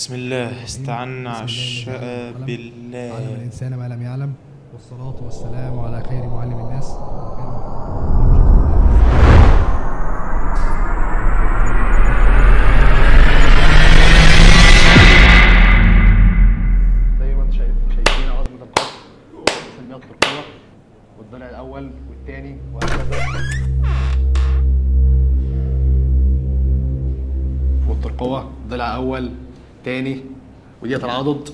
بسم الله استعنا بسم الله عشاء الذي علم بالله علم الإنسان ما لم يعلم والصلاة والسلام على خير معلم الناس زي ما انت شايف شايفين عظمة القص سميات القوة والضلع الأول والثاني وهكذا والترقوة ضلع أول تاني وديت العضد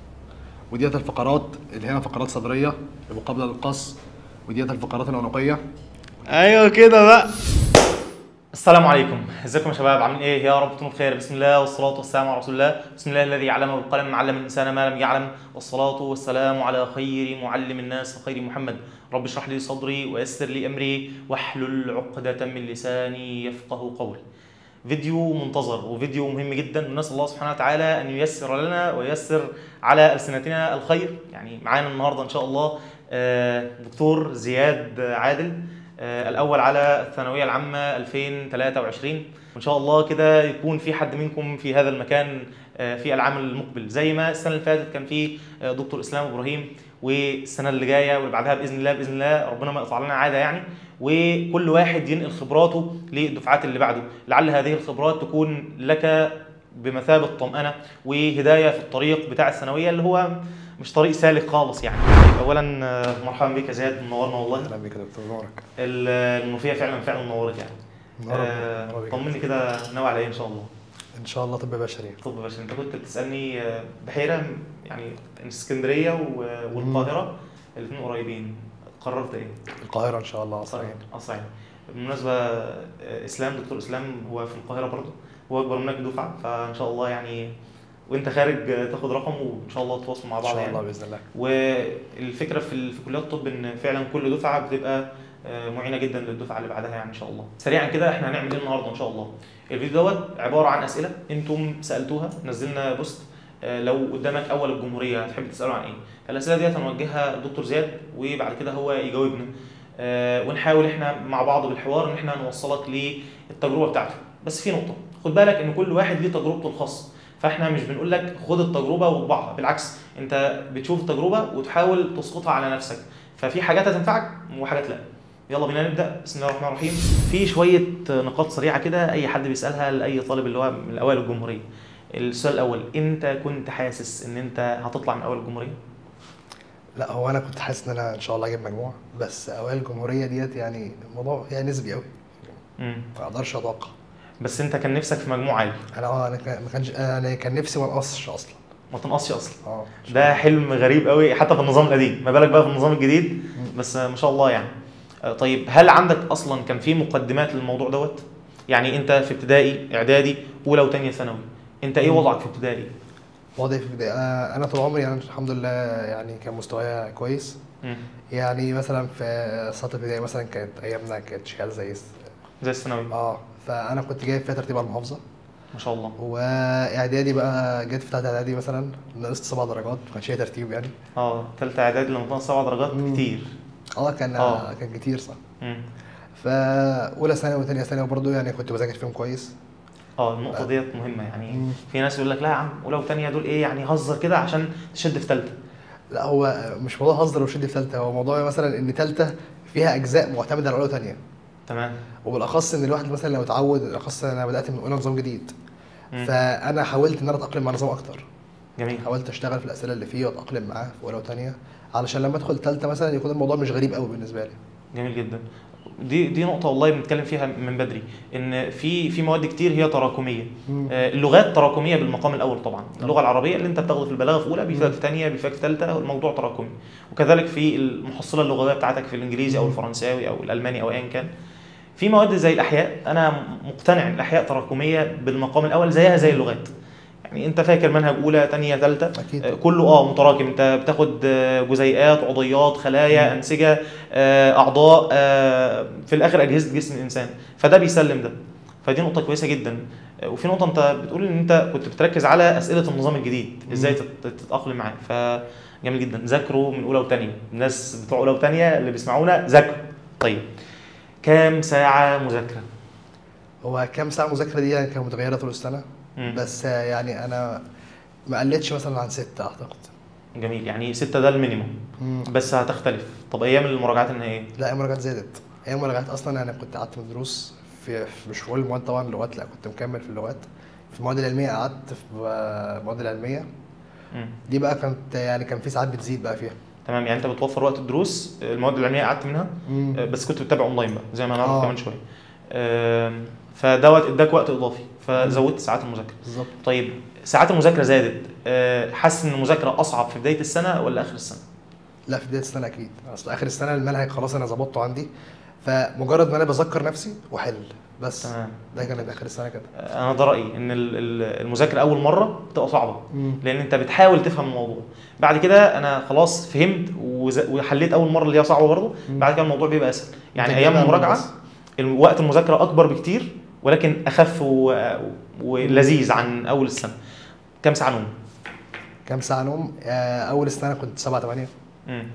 وديت الفقرات اللي هنا فقرات صدرية المقابلة للقص وديت الفقرات العنقية ايوه كده بقى السلام عليكم ازيكم يا شباب عاملين ايه يا رب تكونوا بخير بسم الله والصلاه والسلام على رسول الله بسم الله الذي علم بالقلم علم الانسان ما لم يعلم والصلاه والسلام على خير معلم الناس خير محمد رب اشرح لي صدري ويسر لي امري واحلل عقده من لساني يفقه قولي فيديو منتظر وفيديو مهم جدا ونسال الله سبحانه وتعالى ان ييسر لنا وييسر على السنتنا الخير يعني معانا النهارده ان شاء الله آه، دكتور زياد عادل آه، الاول على الثانويه العامه 2023 وان شاء الله كده يكون في حد منكم في هذا المكان آه، في العام المقبل زي ما السنه اللي فاتت كان في آه، دكتور اسلام ابراهيم والسنه اللي جايه واللي بعدها باذن الله باذن الله ربنا ما يقطع لنا عاده يعني وكل واحد ينقل خبراته للدفعات اللي بعده لعل هذه الخبرات تكون لك بمثابه طمانه وهدايه في الطريق بتاع الثانويه اللي هو مش طريق سالك خالص يعني اولا آه، مرحبا بك يا زياد منورنا والله أهلا بك يا دكتور نورك ال- المنوفيه فعلا فعلا منورت يعني منورك. آه، منورك. طمني كده ناوي على ايه ان شاء الله إن شاء الله طب بشري طب باشا انت كنت بتسالني آه، بحيره يعني اسكندريه و- والقاهره الاثنين قريبين قررت ايه؟ القاهرة إن شاء الله أصلا اصلا بالمناسبه آه، اسلام دكتور اسلام هو في القاهره برضه هو اكبر منك دفعه فان شاء الله يعني وانت خارج آه، تاخد رقم وان شاء الله تتواصلوا مع إن بعض شاء يعني الله بإذن الله والفكره في ال- في كليات الطب ان فعلا كل دفعه بتبقى آه، معينه جدا للدفعه اللي بعدها يعني ان شاء الله. سريعا كده احنا هنعمل ايه النهارده ان شاء الله؟ الفيديو دوت عباره عن اسئله انتم سالتوها نزلنا بوست آه، لو قدامك اول الجمهوريه هتحب تساله عن ايه؟ الاسئله ديت هنوجهها لدكتور زياد وبعد كده هو يجاوبنا آه، ونحاول احنا مع بعض بالحوار ان احنا نوصلك للتجربه بتاعته بس في نقطه خد بالك ان كل واحد ليه تجربته الخاصه فاحنا مش بنقول لك خد التجربه وطبعها بالعكس انت بتشوف التجربه وتحاول تسقطها على نفسك ففي حاجات هتنفعك وحاجات لا يلا بينا نبدا بسم الله الرحمن الرحيم في شويه نقاط سريعه كده اي حد بيسالها لاي طالب اللي هو من اوائل الجمهوريه السؤال الاول انت كنت حاسس ان انت هتطلع من اول الجمهوريه لا هو انا كنت حاسس ان انا ان شاء الله اجيب مجموع بس اوائل الجمهوريه ديت يعني الموضوع يعني نسبي قوي امم ما اقدرش اتوقع بس انت كان نفسك في مجموع عالي انا اه انا كان- ما كانش انا كان نفسي ما انقصش اصلا ما تنقصش اصلا اه ده حلم غريب قوي حتى في النظام القديم ما بالك بقى في النظام الجديد بس ما شاء الله يعني آه، طيب هل عندك اصلا كان في مقدمات للموضوع دوت يعني انت في ابتدائي اعدادي اولى وثانيه ثانوي انت ايه مم. وضعك في ابتدائي وضعي في البدايه انا أنا طول عمري يعني الحمد لله يعني كان مستوايا كويس مم. يعني مثلا في سنه ابتدائي مثلا كانت ايامنا كانت شهاده زي الس- زي الثانوي اه فانا كنت جايب فيها ترتيب على المحافظه ما شاء الله واعدادي بقى جيت في ثالثه اعدادي مثلا نقصت سبع درجات ما كانش هي ترتيب يعني اه ثالثه اعدادي لما تنقص سبع درجات مم. كتير اه كان آه. كان كتير صح مم. فاولى ثانوي وثانيه ثانوي برضه يعني كنت بذاكر فيهم كويس اه النقطه ديت مهمه يعني مم. في ناس يقول لك لا يا عم اولى وثانيه دول ايه يعني هزر كده عشان تشد في ثالثه لا هو مش موضوع هزر وشد في ثالثه هو موضوع مثلا ان ثالثه فيها اجزاء معتمده على اولى وثانيه تمام وبالاخص ان الواحد مثلا لو اتعود بالاخص انا بدات من اولى نظام جديد مم. فانا حاولت ان انا اتاقلم مع النظام اكتر جميل حاولت اشتغل في الاسئله اللي فيه واتاقلم معاه في اولى وثانيه علشان لما ادخل ثالثه مثلا يكون الموضوع مش غريب قوي بالنسبه لي جميل جدا دي دي نقطة والله بنتكلم فيها من بدري ان في في مواد كتير هي تراكمية مم. آه، اللغات تراكمية بالمقام الأول طبعا اللغة العربية اللي أنت بتاخده في البلاغة في أولى بيفيدك في ثانية بيفيدك في ثالثة الموضوع تراكمي وكذلك في المحصلة اللغوية بتاعتك في الإنجليزي أو مم. الفرنساوي أو الألماني أو أيا كان في مواد زي الأحياء أنا مقتنع إن الأحياء تراكمية بالمقام الأول زيها زي اللغات يعني أنت فاكر منهج أولى ثانية ثالثة اكيد آه، كله اه متراكم انت بتاخد آه، جزيئات عضيات خلايا مم. انسجه آه، اعضاء آه، في الاخر اجهزه جسم الانسان فده بيسلم ده فدي نقطه كويسه جدا آه، وفي نقطه انت بتقول ان انت كنت بتركز على اسئله النظام الجديد ازاي مم. تت- تتاقلم معاه فجميل جدا ذاكروا من اولى وثانيه الناس بتوع اولى وثانيه اللي بيسمعونا ذاكروا طيب كام ساعه مذاكره هو كام ساعه مذاكره دي يعني كانت متغيره طول السنه مم. بس يعني انا ما قلتش مثلا عن ستة اعتقد جميل يعني ستة ده المينيموم مم. بس هتختلف طب ايام المراجعات النهائيه لا المراجعات زادت هي المراجعات اصلا انا كنت قعدت من دروس في في- مش في كل المواد طبعا اللغات لا كنت مكمل في اللغات في المواد العلميه قعدت في المواد العلميه مم. دي بقى كانت يعني كان في ساعات بتزيد بقى فيها تمام يعني انت بتوفر وقت الدروس المواد العلميه قعدت منها مم. آه، بس كنت بتتابع اونلاين بقى زي ما هنعرف آه. كمان شويه آم، فدوت اداك وقت اضافي فزودت ساعات المذاكره بالظبط طيب ساعات المذاكره زادت آه، حاسس ان المذاكره اصعب في بدايه السنه ولا اخر السنه لا في بدايه السنه اكيد اصل اخر السنه المنهج خلاص انا ظبطته عندي فمجرد ما انا بذكر نفسي واحل بس تمام ده كان اخر السنه كده آه، انا ده رايي ان ال- ال- المذاكره اول مره بتبقى صعبه مم. لان انت بتحاول تفهم الموضوع بعد كده انا خلاص فهمت وز- وحليت اول مره اللي هي صعبه برضه مم. بعد كده الموضوع بيبقى اسهل يعني أنت ايام كده المراجعه بس. الم- وقت المذاكره اكبر بكتير ولكن اخف و... ولذيذ عن اول السنه كام ساعه نوم كام ساعه نوم آه، اول السنه كنت 7 8 مم.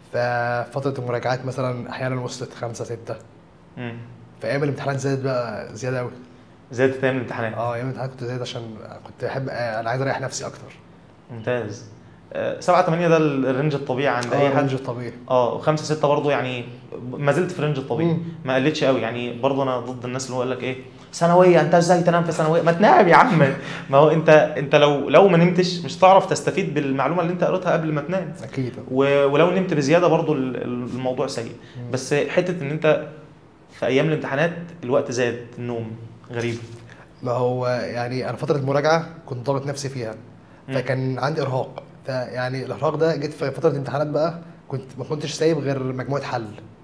ففتره المراجعات مثلا احيانا وصلت 5 6 مم. في ايام الامتحانات زادت بقى زياده قوي زادت ايام الامتحانات اه ايام الامتحانات كنت زايد عشان كنت بحب آه، انا عايز اريح نفسي اكتر ممتاز آه، سبعة تمانية ده ال- الرينج الطبيعي عند اه اي حد الرينج الطبيعي اه وخمسة ستة برضه يعني ما زلت في الرينج الطبيعي مم. ما قلتش قوي يعني برضه انا ضد الناس اللي هو قال لك ايه ثانويه انت ازاي تنام في ثانويه ما تنام يا عم ما هو انت انت لو لو ما نمتش مش هتعرف تستفيد بالمعلومه اللي انت قريتها قبل ما تنام اكيد و- ولو نمت بزياده برضه ال- ال- الموضوع سيء مم. بس حته ان انت في ايام الامتحانات الوقت زاد النوم غريب ما هو يعني انا فتره المراجعه كنت ضاغط نفسي فيها مم. فكان عندي ارهاق فيعني الارهاق ده جيت في فتره الامتحانات بقى كنت ما كنتش سايب غير مجموعه حل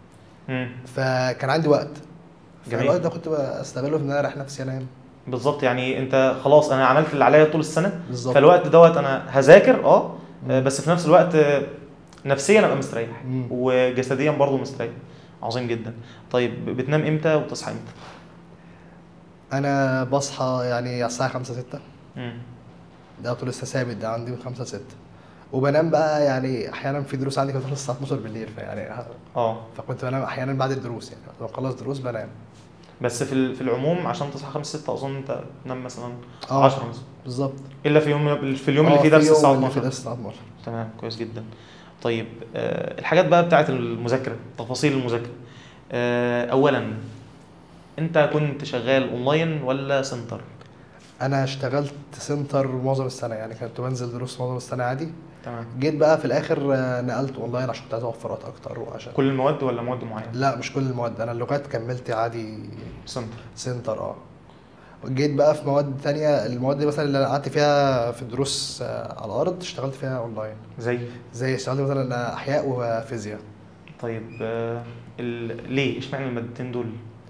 مم. فكان عندي وقت جميل. فالوقت ده كنت بستغله في ان انا اريح نفسي انام بالظبط يعني انت خلاص انا عملت اللي عليا طول السنه بالظبط فالوقت دوت انا هذاكر اه مم. بس في نفس الوقت آه، نفسيا ابقى مستريح مم. وجسديا برضه مستريح عظيم جدا طيب بتنام امتى وبتصحى امتى انا بصحى يعني على الساعه 5 6 مم. ده طول لسه ثابت ده عندي من 5 6 وبنام بقى يعني احيانا في دروس عندي كانت بتخلص الساعه 12 بالليل فيعني اه فكنت بنام احيانا بعد الدروس يعني لما اخلص دروس بنام بس في ال- في العموم عشان تصحى 5 6 اظن انت تنام مثلا اه 10 مثلا بالظبط الا في يوم في اليوم اللي آه، فيه درس يوم الساعه اللي فيه 12 درس الساعه 12 تمام كويس جدا طيب آه الحاجات بقى بتاعت المذاكره تفاصيل المذاكره آه اولا انت كنت شغال اونلاين ولا سنتر انا اشتغلت سنتر معظم السنه يعني كنت بنزل دروس معظم السنه عادي تمام جيت بقى في الاخر آه، نقلت اونلاين عشان كنت عايز اوفر وقت اكتر وعشان كل المواد ولا مواد معينه لا مش كل المواد انا اللغات كملت عادي سنتر سنتر اه جيت بقى في مواد تانية المواد دي مثلا اللي انا قعدت فيها في الدروس آه، على الارض اشتغلت فيها اونلاين زي زي اشتغلت مثلا احياء وفيزياء طيب آه ال... ليه اشمعنى المادتين دول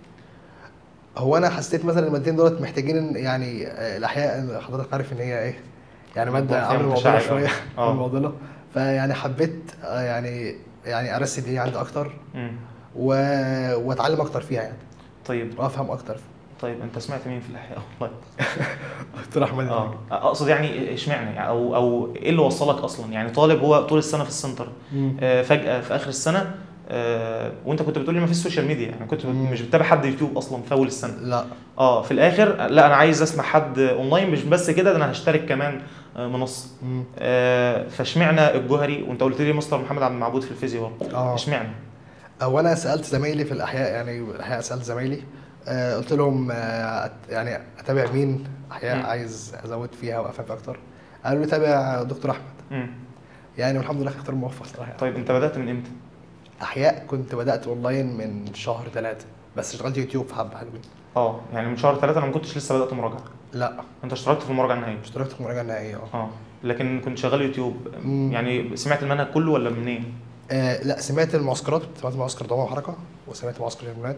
هو انا حسيت مثلا المادتين دولت محتاجين إن يعني آه، الاحياء حضرتك عارف ان هي ايه يعني ماده موضوع عامله فيها معضله متشعب شويه أوي. آه. عامله معضله فيعني حبيت آه، يعني يعني ارسي دي عندي اكتر مم. و... واتعلم اكتر فيها يعني طيب وافهم اكتر طيب انت سمعت مين في الاحياء والله دكتور احمد اه اقصد يعني اشمعنى يعني او او ايه اللي وصلك اصلا يعني طالب هو طول السنه في السنتر مم. آه فجاه في اخر السنه آه وانت كنت بتقول لي ما فيش سوشيال ميديا يعني كنت مم. مش بتتابع حد يوتيوب اصلا في اول السنه لا اه في الاخر لا انا عايز اسمع حد اونلاين مش بس كده ده انا هشترك كمان آه، منصه مم. آه فاشمعنى الجوهري وانت قلت لي مستر محمد عبد المعبود في الفيزياء برضه اه اشمعنى او انا سالت زمايلي في الاحياء يعني الاحياء سالت زمايلي آه قلت لهم آه أت- يعني اتابع مين احياء مم. عايز ازود فيها وافهم فيها اكتر قالوا لي تابع دكتور احمد مم. يعني والحمد لله اختار موفق صراحه يعني. طيب انت بدات من امتى احياء كنت بدات اونلاين من شهر ثلاثة بس اشتغلت يوتيوب في حبه حلوين اه يعني من شهر ثلاثة انا ما كنتش لسه بدات مراجعه لا انت اشتركت في المراجعه النهائيه اشتركت في المراجعه النهائيه اه اه لكن كنت شغال يوتيوب مم. يعني سمعت المنهج كله ولا منين؟ آه لا سمعت المعسكرات سمعت معسكر دوام وحركه وسمعت معسكر هرمونات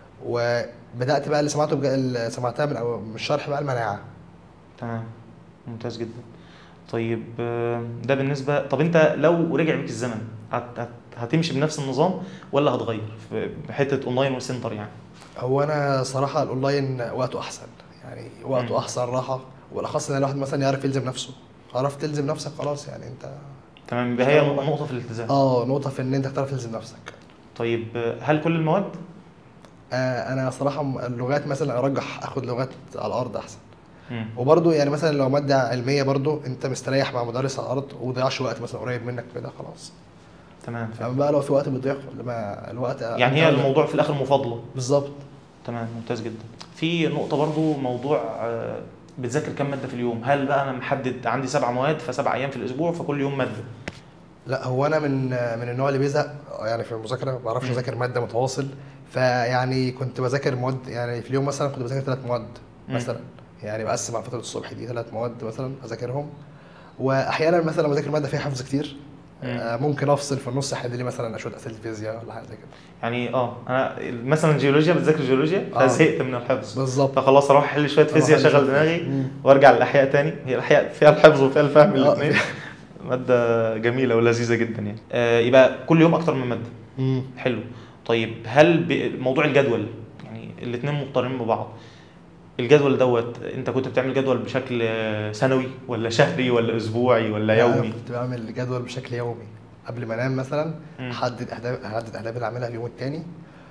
وبدات بقى اللي سمعته بجا... اللي سمعتها من أول من الشرح بقى المناعه تمام ممتاز جدا طيب آه، ده بالنسبه طب انت لو رجع بيك الزمن هت... هت... هتمشي بنفس النظام ولا هتغير في حته اونلاين وسنتر يعني؟ هو انا صراحه الاونلاين وقته احسن يعني وقته مم. احسن راحه والاخص ان الواحد مثلا يعرف يلزم نفسه عرفت تلزم نفسك خلاص يعني انت تمام يبقى هي نقطه في الالتزام اه نقطه في ان انت تعرف تلزم نفسك طيب آه، هل كل المواد؟ آه انا صراحه م- اللغات مثلا ارجح اخد لغات على الارض احسن مم. وبرضه يعني مثلا لو ماده علميه برضه انت مستريح مع مدرس على الارض ومضيعش وقت مثلا قريب منك كده خلاص تمام فاهم. اما بقى لو في وقت بتضيع لما الوقت يعني هي الموضوع في الاخر مفاضله بالظبط تمام ممتاز جدا في نقطه برضو موضوع آه، بتذاكر كام ماده في اليوم هل بقى انا محدد عندي سبع مواد فسبع ايام في الاسبوع فكل يوم ماده لا هو انا من من النوع اللي بيزهق يعني في المذاكره ما بعرفش مم. اذاكر ماده متواصل فيعني كنت بذاكر مواد يعني في اليوم مثلا كنت بذاكر ثلاث مواد مم. مثلا يعني بقسم على فتره الصبح دي ثلاث مواد مثلا اذاكرهم واحيانا مثلا لما بذاكر ماده فيها حفظ كتير مم. آه، ممكن افصل في النص احل لي مثلا اشويه اسئله الفيزياء ولا حاجه زي كده يعني اه انا مثلا جيولوجيا بتذاكر جيولوجيا آه. فزهقت من الحفظ بالظبط فخلاص اروح احل شويه فيزياء أروح أحل اشغل شوية دماغي فيزياء. مم. وارجع للاحياء تاني هي الاحياء فيها الحفظ وفيها الفهم آه. الاثنين ماده جميله ولذيذه جدا يعني آه يبقى كل يوم اكتر من ماده مم. حلو طيب هل ب- موضوع الجدول يعني الاثنين مقترنين ببعض الجدول دوت انت كنت بتعمل جدول بشكل آه، سنوي ولا شهري ولا اسبوعي ولا أنا يومي كنت بعمل جدول بشكل يومي قبل ما انام مثلا مم. احدد اهداف احدد اهداف اللي اعملها اليوم التاني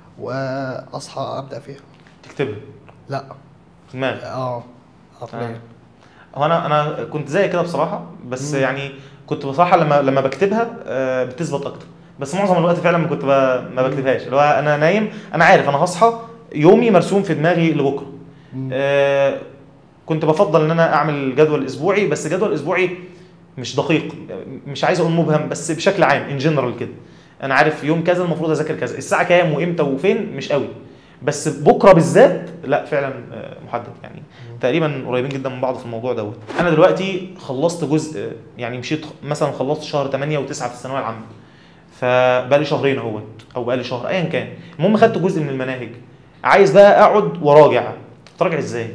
واصحى ابدا فيها تكتبها لا في دماغك اه عقليا هو انا انا كنت زي كده بصراحه بس مم. يعني كنت بصراحه لما لما بكتبها آه، بتثبت اكتر بس معظم الوقت فعلا ما كنت ب- ما بكتبهاش اللي هو انا نايم انا عارف انا هصحى يومي مرسوم في دماغي لبكره مم. آه، كنت بفضل ان انا اعمل جدول اسبوعي بس جدول اسبوعي مش دقيق مش عايز اقول مبهم بس بشكل عام ان جنرال كده انا عارف يوم كذا المفروض اذاكر كذا الساعه كام وامتى وفين مش قوي بس بكره بالذات لا فعلا آه، محدد يعني تقريبا قريبين جدا من بعض في الموضوع دوت انا دلوقتي خلصت جزء يعني مشيت مثلا خلصت شهر 8 و9 في الثانويه العامه فبقالي شهرين اهوت او بقالي شهر ايا كان المهم خدت جزء من المناهج عايز بقى اقعد وراجع تراجع ازاي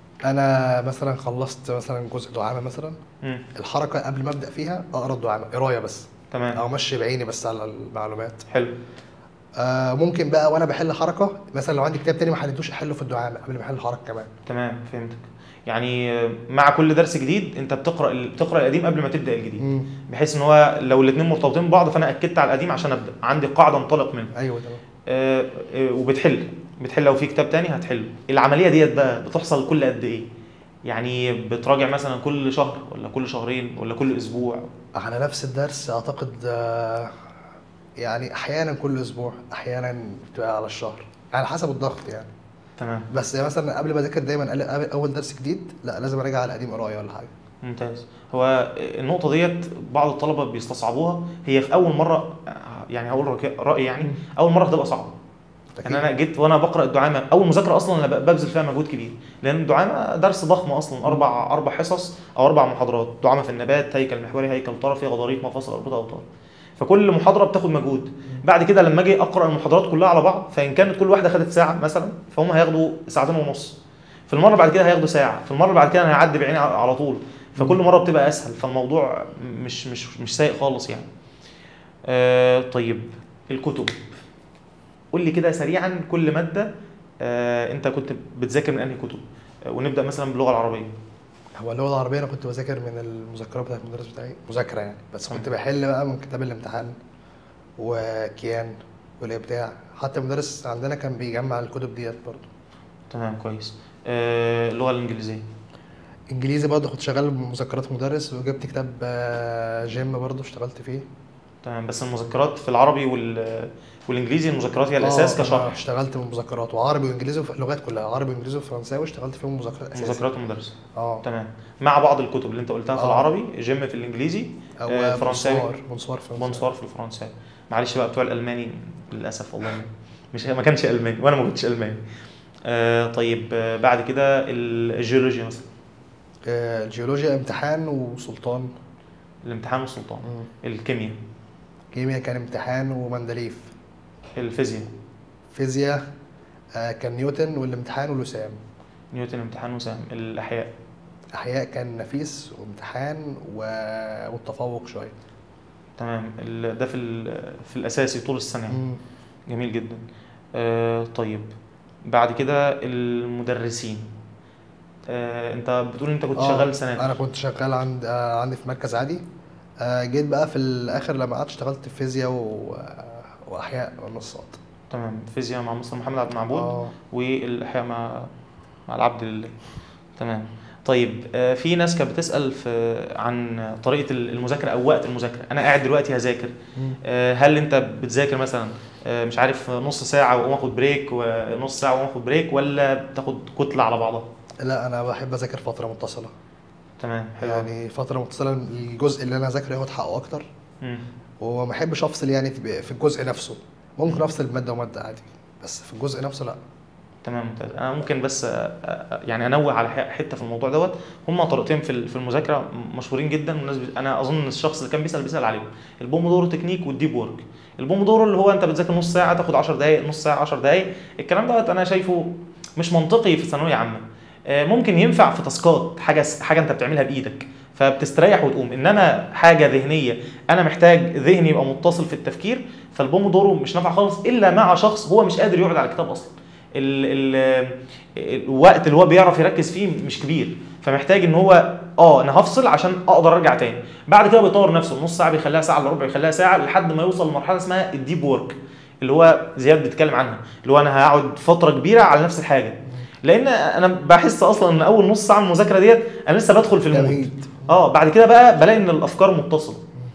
انا مثلا خلصت مثلا جزء دعامه مثلا مم. الحركه قبل ما ابدا فيها اقرا الدعامه قرايه بس تمام او امشي بعيني بس على المعلومات حلو آه ممكن بقى وانا بحل حركه مثلا لو عندي كتاب تاني ما حليتوش احله في الدعامه قبل ما احل الحركه كمان تمام فهمتك يعني آه، مع كل درس جديد انت بتقرا ال- بتقرا القديم قبل ما تبدا الجديد مم. بحيث ان هو لو الاثنين مرتبطين ببعض فانا اكدت على القديم عشان ابدا عندي قاعده انطلق منها ايوه تمام آه، آه، وبتحل بتحل لو في كتاب تاني هتحله العمليه ديت بقى بتحصل كل قد ايه يعني بتراجع مثلا كل شهر ولا كل شهرين ولا كل اسبوع على نفس الدرس اعتقد آه يعني احيانا كل اسبوع احيانا بتبقى على الشهر على حسب الضغط يعني تمام بس مثلا قبل ما اذاكر دايما قبل- قبل اول درس جديد لا لازم اراجع على القديم قرايه ولا حاجه ممتاز هو النقطه ديت بعض الطلبه بيستصعبوها هي في اول مره آه، يعني هقول رك- رايي يعني يعني اول مره هتبقى صعبه يعني انا جيت وانا بقرا الدعامه اول مذاكره اصلا انا ب- ببذل فيها مجهود كبير لان الدعامه درس ضخم اصلا اربع اربع حصص او اربع محاضرات دعامه في النبات هيكل محوري هيكل طرفي غضاريف مفاصل اربطه اوتار فكل محاضره بتاخد مجهود بعد كده لما اجي اقرا المحاضرات كلها على بعض فان كانت كل واحده خدت ساعه مثلا فهم هياخدوا ساعتين ونص في المره بعد كده هياخدوا ساعه في المره بعد كده انا هعدي بعيني على على طول فكل مره بتبقى اسهل فالموضوع مش مش مش سيء خالص يعني آه طيب الكتب قول لي كده سريعا كل ماده آه انت كنت بتذاكر من انهي كتب آه ونبدا مثلا باللغه العربيه هو اللغه العربيه انا كنت بذاكر من المذكرات بتاعت المدرس بتاعي مذاكره يعني بس كنت تمام. بحل بقى من كتاب الامتحان وكيان والابداع حتى المدرس عندنا كان بيجمع الكتب ديت برضه تمام كويس آه اللغه الانجليزيه انجليزي برضه كنت شغال بمذكرات مدرس وجبت كتاب آه، جيم برضه اشتغلت فيه تمام بس المذكرات في العربي وال والانجليزي المذكرات هي الاساس آه، أنا كشرح اشتغلت بمذكرات وعربي وانجليزي وف- اللغات كلها عربي وانجليزي وفرنساوي اشتغلت فيهم مذكرات اساسي مذكرات المدرس اه تمام مع بعض الكتب اللي انت قلتها في آه. العربي جيم في الانجليزي او آه، فرنساوي بونسوار بونسوار فرنساوي بونسوار في الفرنساوي معلش بقى بتوع الالماني للاسف والله مش ما كانش الماني وانا ما كنتش الماني آه طيب آه بعد كده الجيولوجيا مثلا آه، الجيولوجيا امتحان وسلطان الامتحان والسلطان الكيمياء كيمياء كان امتحان ومندليف الفيزياء فيزياء آه، كان نيوتن والامتحان والوسام نيوتن امتحان وسام الاحياء احياء كان نفيس وامتحان و... والتفوق شويه تمام ال- ده في ال- في الاساسي طول السنه يعني. مم. جميل جدا آه طيب بعد كده المدرسين آه انت بتقول انت كنت آه، شغال سنه انا كنت شغال عند آه، عندي في مركز عادي آه، جيت بقى في الاخر لما قعدت اشتغلت في فيزياء و... واحياء ونصات تمام فيزياء مع مستر محمد عبد المعبود اه والاحياء مع مع العبد لله تمام طيب آه، في ناس كانت بتسال في عن طريقه المذاكره او وقت المذاكره انا قاعد دلوقتي هذاكر آه، هل انت بتذاكر مثلا آه، مش عارف نص ساعه واقوم اخد بريك ونص ساعه واقوم اخد بريك ولا بتاخد كتله على بعضها لا انا بحب اذاكر فتره متصله تمام حلو أوي. يعني فتره متصله الجزء اللي انا اذاكره ياخد حقه اكتر مم. وما احبش افصل يعني في في الجزء نفسه ممكن افصل بماده وماده عادي بس في الجزء نفسه لا تمام ممتاز انا ممكن بس آه، آه، يعني انوه على ح- حته في الموضوع دوت هما طريقتين في ال- في المذاكره مشهورين جدا والناس بت- انا اظن الشخص اللي كان بيسال بيسال عليهم البومودورو تكنيك والديب وورك البومودورو اللي هو انت بتذاكر نص ساعه تاخد 10 دقائق نص ساعه 10 دقائق الكلام دوت انا شايفه مش منطقي في ثانويه عامه آه، ممكن ينفع في تاسكات حاجه حاجه انت بتعملها بايدك فبتستريح وتقوم انما حاجه ذهنيه انا محتاج ذهني يبقى متصل في التفكير فالبومودورو مش نافع خالص الا مع شخص هو مش قادر يقعد على الكتاب اصلا ال ال الوقت اللي هو بيعرف يركز فيه مش كبير فمحتاج ان هو اه انا هفصل عشان اقدر ارجع تاني بعد كده بيطور نفسه نص ساعه بيخليها ساعه الا ربع بيخليها ساعه لحد ما يوصل لمرحله اسمها الديب وورك اللي هو زياد بيتكلم عنها اللي هو انا هقعد فتره كبيره على نفس الحاجه لان انا بحس اصلا ان اول نص ساعه من المذاكره ديت انا لسه بدخل في المود تمهيد. اه بعد كده بقى بلاقي ان الافكار متصله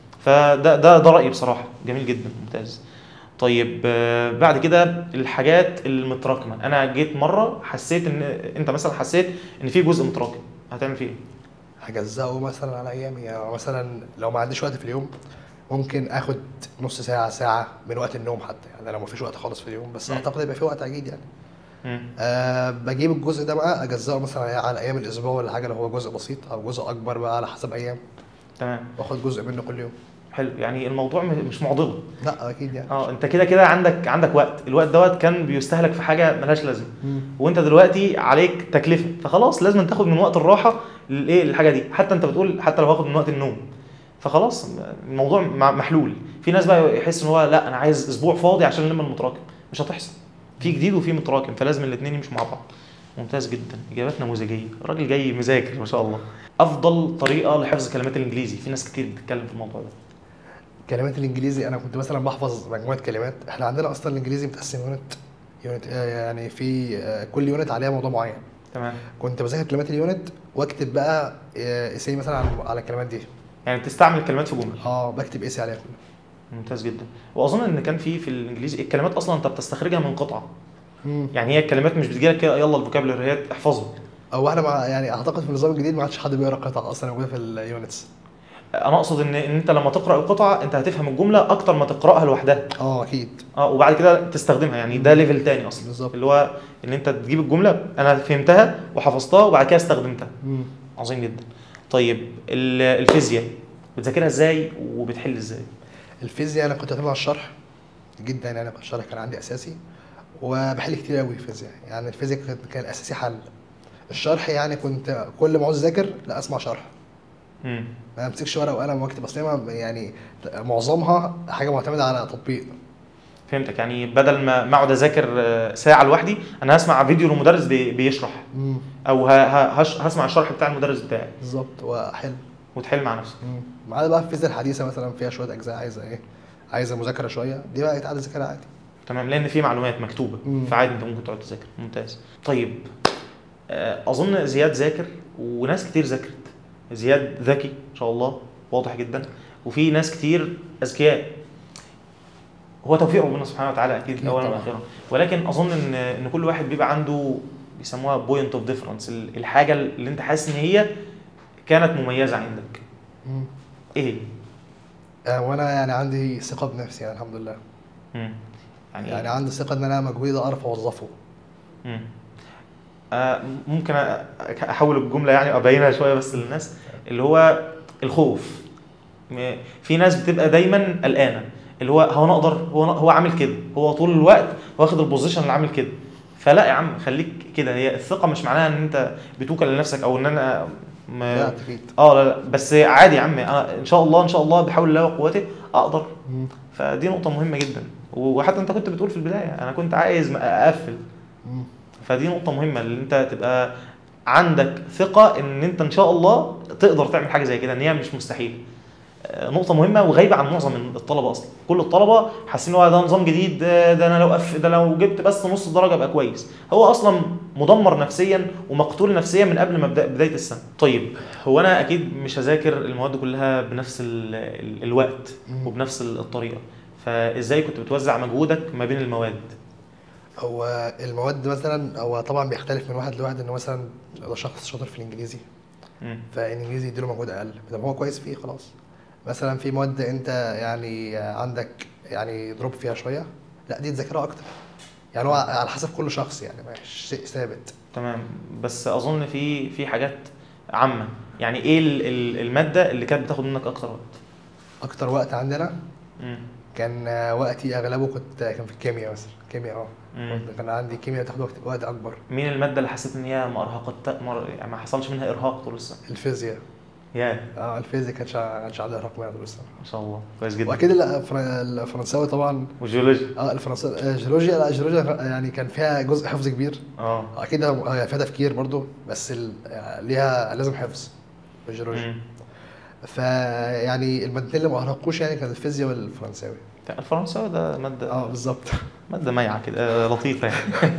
فده ده ده رايي بصراحه جميل جدا ممتاز طيب آه، بعد كده الحاجات المتراكمه انا جيت مره حسيت ان انت مثلا حسيت ان في جزء متراكم هتعمل فيه ايه هجزأه مثلا على ايامي يعني مثلا لو ما عنديش وقت في اليوم ممكن اخد نص ساعه ساعه من وقت النوم حتى يعني لو ما فيش وقت خالص في اليوم بس مم. اعتقد يبقى في وقت اكيد يعني مم. أه بجيب الجزء ده بقى اجزأه مثلا على ايام الاسبوع ولا حاجه لو هو جزء بسيط او جزء اكبر بقى على حسب ايام تمام واخد جزء منه كل يوم حلو يعني الموضوع م- مش معضله لا اكيد يعني اه انت كده كده عندك عندك وقت الوقت دوت كان بيستهلك في حاجه ملهاش لازمه وانت دلوقتي عليك تكلفه فخلاص لازم تاخد من وقت الراحه للايه للحاجه دي حتى انت بتقول حتى لو هاخد من وقت النوم فخلاص الموضوع مع- محلول في ناس بقى يحس ان هو لا انا عايز اسبوع فاضي عشان الم المتراكم مش هتحصل في جديد وفي متراكم فلازم الاثنين يمشوا مع بعض ممتاز جدا اجابات نموذجيه الراجل جاي مذاكر ما شاء الله افضل طريقه لحفظ كلمات الانجليزي في ناس كتير بتتكلم في الموضوع ده كلمات الانجليزي انا كنت مثلا بحفظ مجموعه كلمات احنا عندنا اصلا الانجليزي متقسم يونت يونت آه، يعني في آه، كل يونت عليها موضوع معين تمام كنت بذاكر كلمات اليونت واكتب بقى اسي مثلا على على الكلمات دي يعني بتستعمل الكلمات في جمل اه بكتب اسي عليها كلها ممتاز جدا واظن ان كان في في الانجليزي الكلمات اصلا انت بتستخرجها من قطعه مم. يعني هي الكلمات مش بتجيلك كده يلا الفوكابلري هي احفظه او احنا مع يعني اعتقد في النظام الجديد ما عادش حد بيقرا قطع اصلا موجوده في اليونتس انا اقصد ان ان انت لما تقرا القطعه انت هتفهم الجمله اكتر ما تقراها لوحدها اه اكيد اه وبعد كده تستخدمها يعني ده ليفل تاني اصلا بالظبط. اللي هو ان انت تجيب الجمله انا فهمتها وحفظتها وبعد كده استخدمتها عظيم جدا طيب ال- الفيزياء بتذاكرها ازاي وبتحل ازاي الفيزياء انا كنت اعتمد على الشرح جدا يعني الشرح كان عندي اساسي وبحل كتير قوي فيزياء يعني الفيزياء كان- كان اساسي حل الشرح يعني كنت كل ما عاوز اذاكر لا اسمع شرح امم ما امسكش ورقه وقلم واكتب اصل هي ما- يعني معظمها حاجه معتمده على تطبيق فهمتك يعني بدل ما ما اقعد اذاكر آه، ساعه لوحدي انا هسمع فيديو لمدرس بي- بيشرح او ه- ه- هش- هسمع الشرح بتاع المدرس بتاعي بالظبط واحل وتحل مع نفسك ما عدا بقى الفيزياء الحديثه مثلا فيها شويه اجزاء عايزه ايه عايزه مذاكره شويه دي بقى يتعاد ذاكرها عادي تمام لان في معلومات مكتوبه مم. فعادي انت ممكن تقعد تذاكر ممتاز طيب آه، اظن زياد ذاكر وناس كتير ذاكرت زياد ذكي ان شاء الله واضح جدا وفي ناس كتير اذكياء هو توفيق ربنا سبحانه وتعالى اكيد أكيد اولا طبعا. واخيرا ولكن اظن ان ان كل واحد بيبقى عنده بيسموها بوينت اوف ديفرنس الحاجه اللي انت حاسس ان هي كانت مميزه عندك ايه هي؟ آه، وانا يعني عندي ثقه بنفسي يعني الحمد لله مم. يعني, يعني عندي ثقه ان انا مجهودي اعرف اوظفه مم. آه، ممكن أ- احول الجمله يعني ابينها شويه بس للناس اللي هو الخوف م- في ناس بتبقى دايما قلقانه اللي هو هو انا اقدر هو هو عامل كده هو طول الوقت واخد البوزيشن اللي عامل كده فلا يا عم خليك كده هي الثقه مش معناها ان انت بتوكل لنفسك او ان انا م... لا اكيد اه لا لا بس عادي يا عم انا ان شاء الله ان شاء الله بحول الله وقوته اقدر فدي نقطه مهمه جدا وحتى انت كنت بتقول في البدايه انا كنت عايز اقفل فدي نقطة مهمة اللي انت تبقى عندك ثقة ان انت ان شاء الله تقدر تعمل حاجة زي كده ان هي مش مستحيل آه، نقطة مهمة وغايبة عن معظم الطلبة أصلا، كل الطلبة حاسين إن هو ده نظام جديد آه، ده أنا لو أف ده لو جبت بس نص درجة أبقى كويس، هو أصلا مدمر نفسيا ومقتول نفسيا من قبل ما بدأ بداية السنة. طيب هو أنا أكيد مش هذاكر المواد كلها بنفس ال ال الوقت مم. وبنفس الطريقة، فإزاي كنت بتوزع مجهودك ما بين المواد؟ هو المواد مثلا هو طبعا بيختلف من واحد لواحد ان مثلا لو شخص شاطر في الانجليزي مم. فالانجليزي يديله مجهود اقل ما هو كويس فيه خلاص مثلا في مواد انت يعني عندك يعني دروب فيها شويه لا دي تذاكرها اكتر يعني هو على حسب كل شخص يعني مش شيء ثابت تمام بس اظن في في حاجات عامه يعني ايه ال- ال- الماده اللي كانت بتاخد منك اكتر وقت اكتر وقت عندنا مم. كان وقتي اغلبه كنت كان في الكيمياء مثلا الكيمياء اه مم. كنت- كان عندي كيمياء تاخد وقت وقت اكبر مين الماده اللي حسيت ان هي ما ارهقت مر... يعني ما حصلش منها ارهاق طول السنه الفيزياء يا اه الفيزياء كانش كانش عندي ارهاق منها طول السنه ما شاء الله كويس جدا واكيد الفر- الفرنساوي طبعا وجيولوجيا اه الفرنساوي آه، جيولوجيا لا جيولوجيا يعني كان فيها جزء حفظ كبير اه اكيد هي فيها تفكير برضو بس ال... يعني ليها لازم حفظ الجيولوجيا مم. فيعني المادتين اللي ما ارهقوش يعني كانت الفيزياء والفرنساوي الفرنساوي ده ماده اه بالظبط ماده مايعه كده آه، لطيفه يعني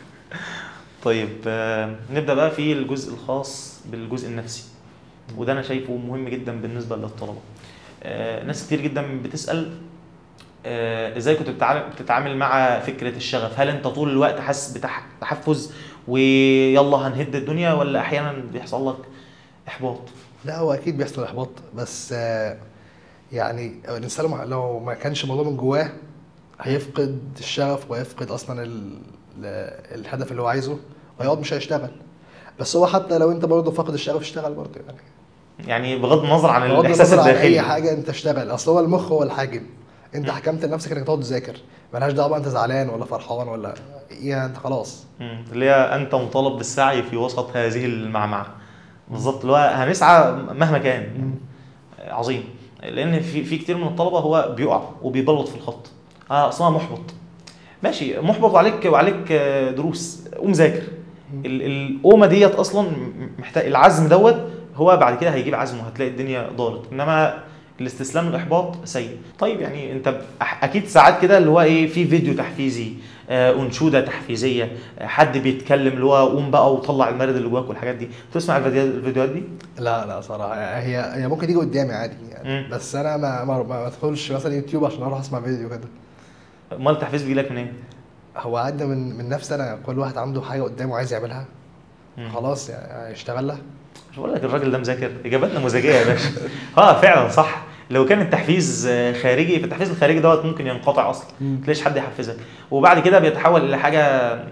طيب آه، نبدا بقى في الجزء الخاص بالجزء النفسي وده انا شايفه مهم جدا بالنسبه للطلبه آه، ناس كتير جدا بتسال آه، ازاي كنت بتتعامل بتتعامل مع فكره الشغف هل انت طول الوقت حاسس بتح- بتحفز ويلا هنهد الدنيا ولا احيانا بيحصل لك احباط لا هو اكيد بيحصل احباط بس آه، يعني الانسان لو ما- لو ما كانش الموضوع من جواه هيفقد الشغف ويفقد اصلا ال... ال- الهدف اللي هو عايزه ويقعد مش هيشتغل بس هو حتى لو انت برضه فاقد الشغف اشتغل برضه يعني يعني بغض النظر عن بغض الاحساس النظر عن الداخلي اي حاجه انت اشتغل اصل هو المخ هو الحاجم انت مم. حكمت لنفسك انك تقعد تذاكر ملهاش دعوه بقى انت زعلان ولا فرحان ولا يعني انت خلاص مم. اللي هي انت مطالب بالسعي في وسط هذه المعمعه بالظبط اللي هو هنسعى مهما كان عظيم لان في في كتير من الطلبه هو بيقع وبيبلط في الخط اه اصلا محبط ماشي محبط وعليك وعليك آه، دروس قوم ذاكر ال- القومه ديت اصلا م- محتاج العزم دوت هو بعد كده هيجيب عزم وهتلاقي الدنيا دارت انما الاستسلام الاحباط سيء طيب يعني انت ب- أح- اكيد ساعات كده اللي هو ايه في فيديو تحفيزي آه، انشوده تحفيزيه آه، حد بيتكلم اللي هو قوم بقى وطلع المارد اللي جواك والحاجات دي تسمع الفيديوهات الفيديوهات دي لا لا صراحه هي هي ممكن تيجي قدامي عادي يعني مم. بس انا ما ما ما ادخلش مثلا يوتيوب عشان اروح اسمع فيديو كده امال التحفيز بيجي لك منين؟ هو عدى من من نفسي انا كل واحد عنده حاجه قدامه عايز يعملها مم. خلاص يعني يشتغل لها مش بقول لك الراجل ده مذاكر اجاباتنا مزاجيه يا باشا اه فعلا صح لو كان التحفيز آه، خارجي فالتحفيز الخارجي دوت ممكن ينقطع اصلا مم. تلاقيش حد يحفزك وبعد كده بيتحول الى حاجه آه،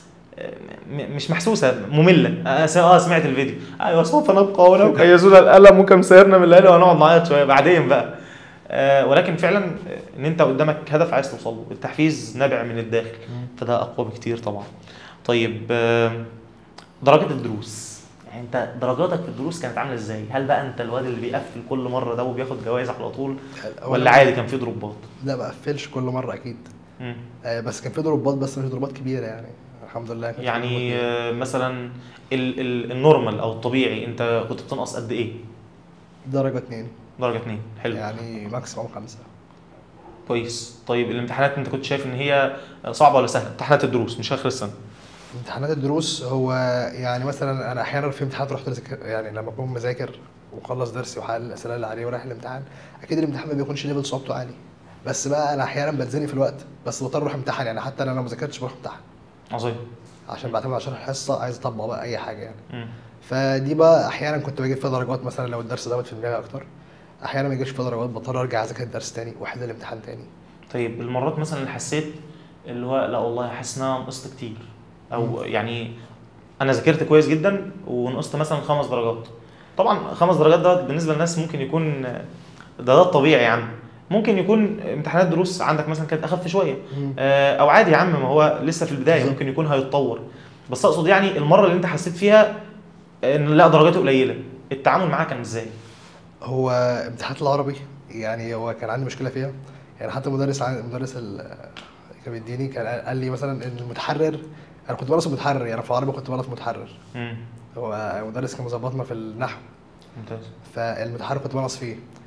م- مش محسوسه ممله اه س- آه، سمعت الفيديو ايوه سوف نبقى ولو كيزونا القلم وكم سيرنا من الليل وهنقعد نعيط شويه بعدين بقى آه، ولكن فعلا آه، ان انت قدامك هدف عايز توصل له التحفيز نابع من الداخل فده اقوى بكتير طبعا طيب آه، درجات الدروس يعني انت درجاتك في الدروس كانت عامله ازاي هل بقى انت الواد اللي بيقفل كل مره ده وبياخد جوائز على طول هو ولا أنا- عادي كان في دروبات لا ما قفلش كل مره اكيد مم. آه، بس كان في دروبات بس مش دروبات كبيره يعني الحمد لله كان في يعني دروبات كبيرة. آه، مثلا ال ال النورمال او الطبيعي انت كنت بتنقص قد ايه درجه اتنين درجه اتنين حلو يعني ماكسيموم خمسه كويس طيب الامتحانات انت كنت شايف ان هي صعبه ولا سهله امتحانات الدروس مش اخر السنه امتحانات الدروس هو يعني مثلا انا احيانا في امتحانات رحت أذاكر- يعني لما اكون مذاكر وخلص درسي وحل الاسئله اللي عليه ورايح الامتحان اكيد الامتحان ما بيكونش ليفل صعوبته عالي بس بقى انا احيانا بتزنق في الوقت بس بضطر اروح امتحن يعني حتى لو انا ما ذاكرتش بروح امتحن عظيم عشان بعتمد على شرح الحصه عايز اطبق بقى اي حاجه يعني مم. فدي بقى احيانا كنت بجيب فيها درجات مثلا لو الدرس دوت في دماغي اكتر احيانا ما يجيش فيها درجات بضطر ارجع اذاكر الدرس تاني واحل الامتحان تاني طيب المرات مثلا اللي حسيت اللي هو لا والله حاسس ان انا نقصت كتير او يعني انا ذاكرت كويس جدا ونقصت مثلا خمس درجات طبعا خمس درجات ده بالنسبه للناس ممكن يكون ده ده الطبيعي يعني ممكن يكون امتحانات دروس عندك مثلا كانت اخف شويه آه، او عادي يا عم ما هو لسه في البدايه بالظبط. ممكن يكون هيتطور بس اقصد يعني المره اللي انت حسيت فيها ان لا درجاته قليله التعامل معاها كان ازاي هو امتحانات العربي يعني هو كان عندي مشكله فيها يعني حتى مدرس عن مدرس ال- اللي كان بيديني كان قال لي مثلا ان المتحرر انا كنت بنصب متحرر يعني في العربي كنت بنصب متحرر مم. هو مدرس كان مظبطنا في النحو ممتاز فالمتحرر كنت بنص فيه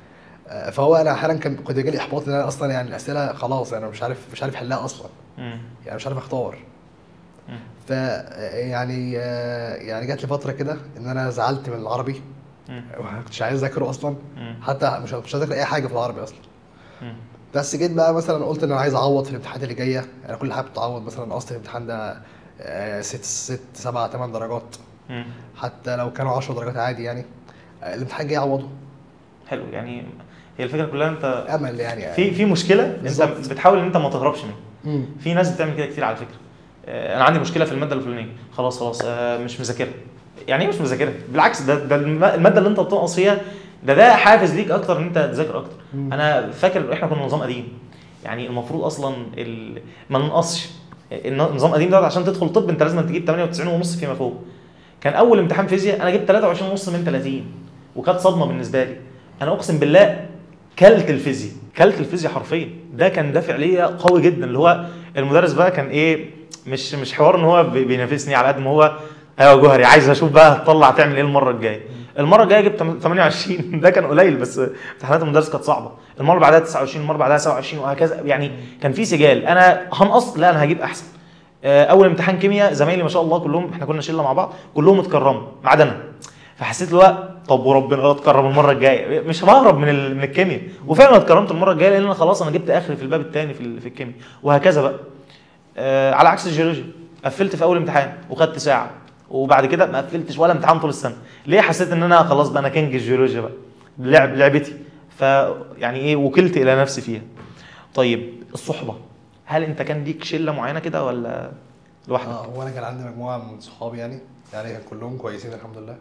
آه، فهو انا احيانا كان كنت جالي احباط ان انا اصلا يعني الاسئله خلاص انا مش عارف مش عارف احلها اصلا مم. يعني مش عارف اختار مم. ف يعني آه، يعني جات لي فتره كده ان انا زعلت من العربي مم. وما كنتش عايز اذاكره اصلا مم. حتى مش مش هذاكر اي حاجه في العربي اصلا مم. بس جيت بقى مثلا قلت ان انا عايز اعوض في الامتحانات اللي جايه يعني كل حاجه بتعوض مثلا اصل الامتحان ده آه، ست ست سبع ثمان درجات مم. حتى لو كانوا 10 درجات عادي يعني آه، الامتحان جاي يعوضه حلو يعني هي الفكره كلها انت امل يعني في في مشكله انت بالظبط. بتحاول ان انت ما تهربش منها مم. في ناس بتعمل كده كتير على فكره آه، انا عندي مشكله في الماده الفلانيه خلاص خلاص آه، مش مذاكرها يعني ايه مش مذاكرها بالعكس ده ده الم- الماده اللي انت بتنقص فيها ده ده حافز ليك اكتر ان انت تذاكر اكتر مم. انا فاكر احنا كنا نظام قديم يعني المفروض اصلا ال... ما ننقصش النظام القديم دوت عشان تدخل طب انت لازم تجيب 98 ونص فيما فوق كان اول امتحان فيزياء انا جبت 23 ونص من 30 وكانت صدمه بالنسبه لي انا اقسم بالله كلت الفيزياء كلت الفيزياء حرفيا ده كان دافع ليا قوي جدا اللي هو المدرس بقى كان ايه مش مش حوار ان هو بي- بينافسني على قد ما هو ايوه جوهري عايز اشوف بقى هتطلع تعمل ايه المره الجايه المره الجايه جبت 28 ده كان قليل بس امتحانات المدرس كانت صعبه المره اللي بعدها 29 المره اللي بعدها 27 وهكذا يعني كان في سجال انا هنقص لا انا هجيب احسن آه، اول امتحان كيمياء زمايلي ما شاء الله كلهم احنا كنا شله مع بعض كلهم اتكرموا ما عدا انا فحسيت اللي هو طب وربنا لا اتكرم المره الجايه مش بهرب من ال- من الكيمياء وفعلا اتكرمت المره الجايه لان انا خلاص انا جبت اخري في الباب الثاني في ال- في الكيمياء وهكذا بقى آه على عكس الجيولوجيا قفلت في اول امتحان وخدت ساعه وبعد كده ما قفلتش ولا امتحان طول السنه ليه حسيت ان انا خلاص بقى انا كينج الجيولوجيا بقى لعب لعبتي ف يعني ايه وكلت الى نفسي فيها طيب الصحبه هل انت كان ليك شله معينه كده ولا لوحدك اه وانا كان عندي مجموعه من صحابي يعني يعني كان كلهم كويسين الحمد لله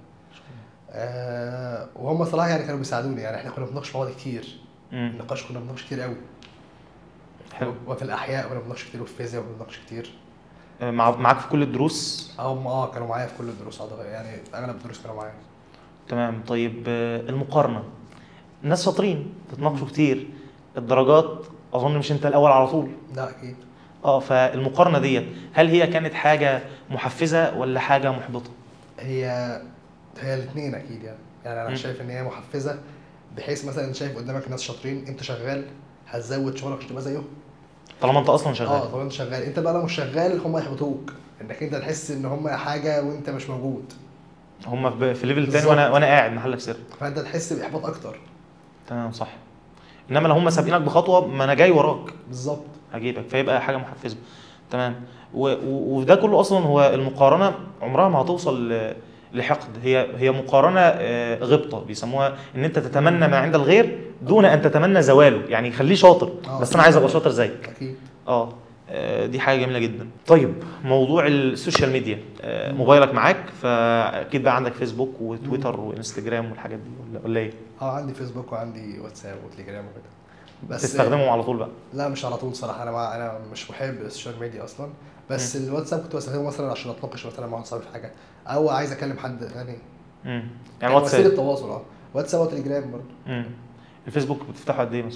آه وهم صراحه يعني كانوا بيساعدوني يعني احنا كنا بنناقش مع بعض كتير مم. النقاش كنا بنناقش كتير قوي حلو وفي الاحياء كنا بنناقش كتير وفي الفيزياء كنا بنناقش كتير آه، مع معاك في كل الدروس هم اه كانوا معايا في كل الدروس أعتقد، يعني اغلب الدروس كانوا معايا تمام طيب آه، المقارنه الناس شاطرين بتناقشوا كتير الدرجات اظن مش انت الاول على طول لا اكيد اه فالمقارنه ديت هل هي كانت حاجه محفزه ولا حاجه محبطه هي هي الاثنين اكيد يعني يعني انا مم. شايف ان هي محفزه بحيث مثلا انت شايف قدامك ناس شاطرين انت شغال هتزود شغلك عشان تبقى زيهم طالما انت اصلا اه شغال طبعا انت شغال انت بقى لو مش شغال هم يحبطوك انك انت تحس ان هم حاجه وانت مش موجود هم في في ليفل تاني بالظبط. وانا وانا قاعد محلك سر فانت تحس باحباط اكتر تمام صح انما لو هم سابقينك بخطوه ما انا جاي وراك بالظبط هجيبك فيبقى حاجه محفزه تمام و- و- وده كله اصلا هو المقارنه عمرها ما هتوصل ل- لحقد هي هي مقارنه آه، غبطه بيسموها ان انت تتمنى ما عند الغير دون ان تتمنى زواله يعني خليه شاطر آه. بس انا عايز ابقى شاطر زيك اكيد اه آه، دي حاجه جميله جدا طيب موضوع السوشيال ميديا آه، موبايلك معاك فاكيد بقى عندك فيسبوك وتويتر وانستجرام والحاجات دي ولا ولا ايه اه عندي فيسبوك وعندي واتساب وتليجرام وكده بس تستخدمهم على طول بقى لا مش على طول صراحه انا مع انا مش محب السوشيال ميديا اصلا بس الواتساب كنت بستخدمه مثلا عشان اتناقش مثلا مع واحد صاحبي في حاجه او عايز اكلم حد يعني امم يعني يعني وسيله واتساب تواصل اه واتساب وتليجرام برضه امم الفيسبوك بتفتحه قد ايه مثلا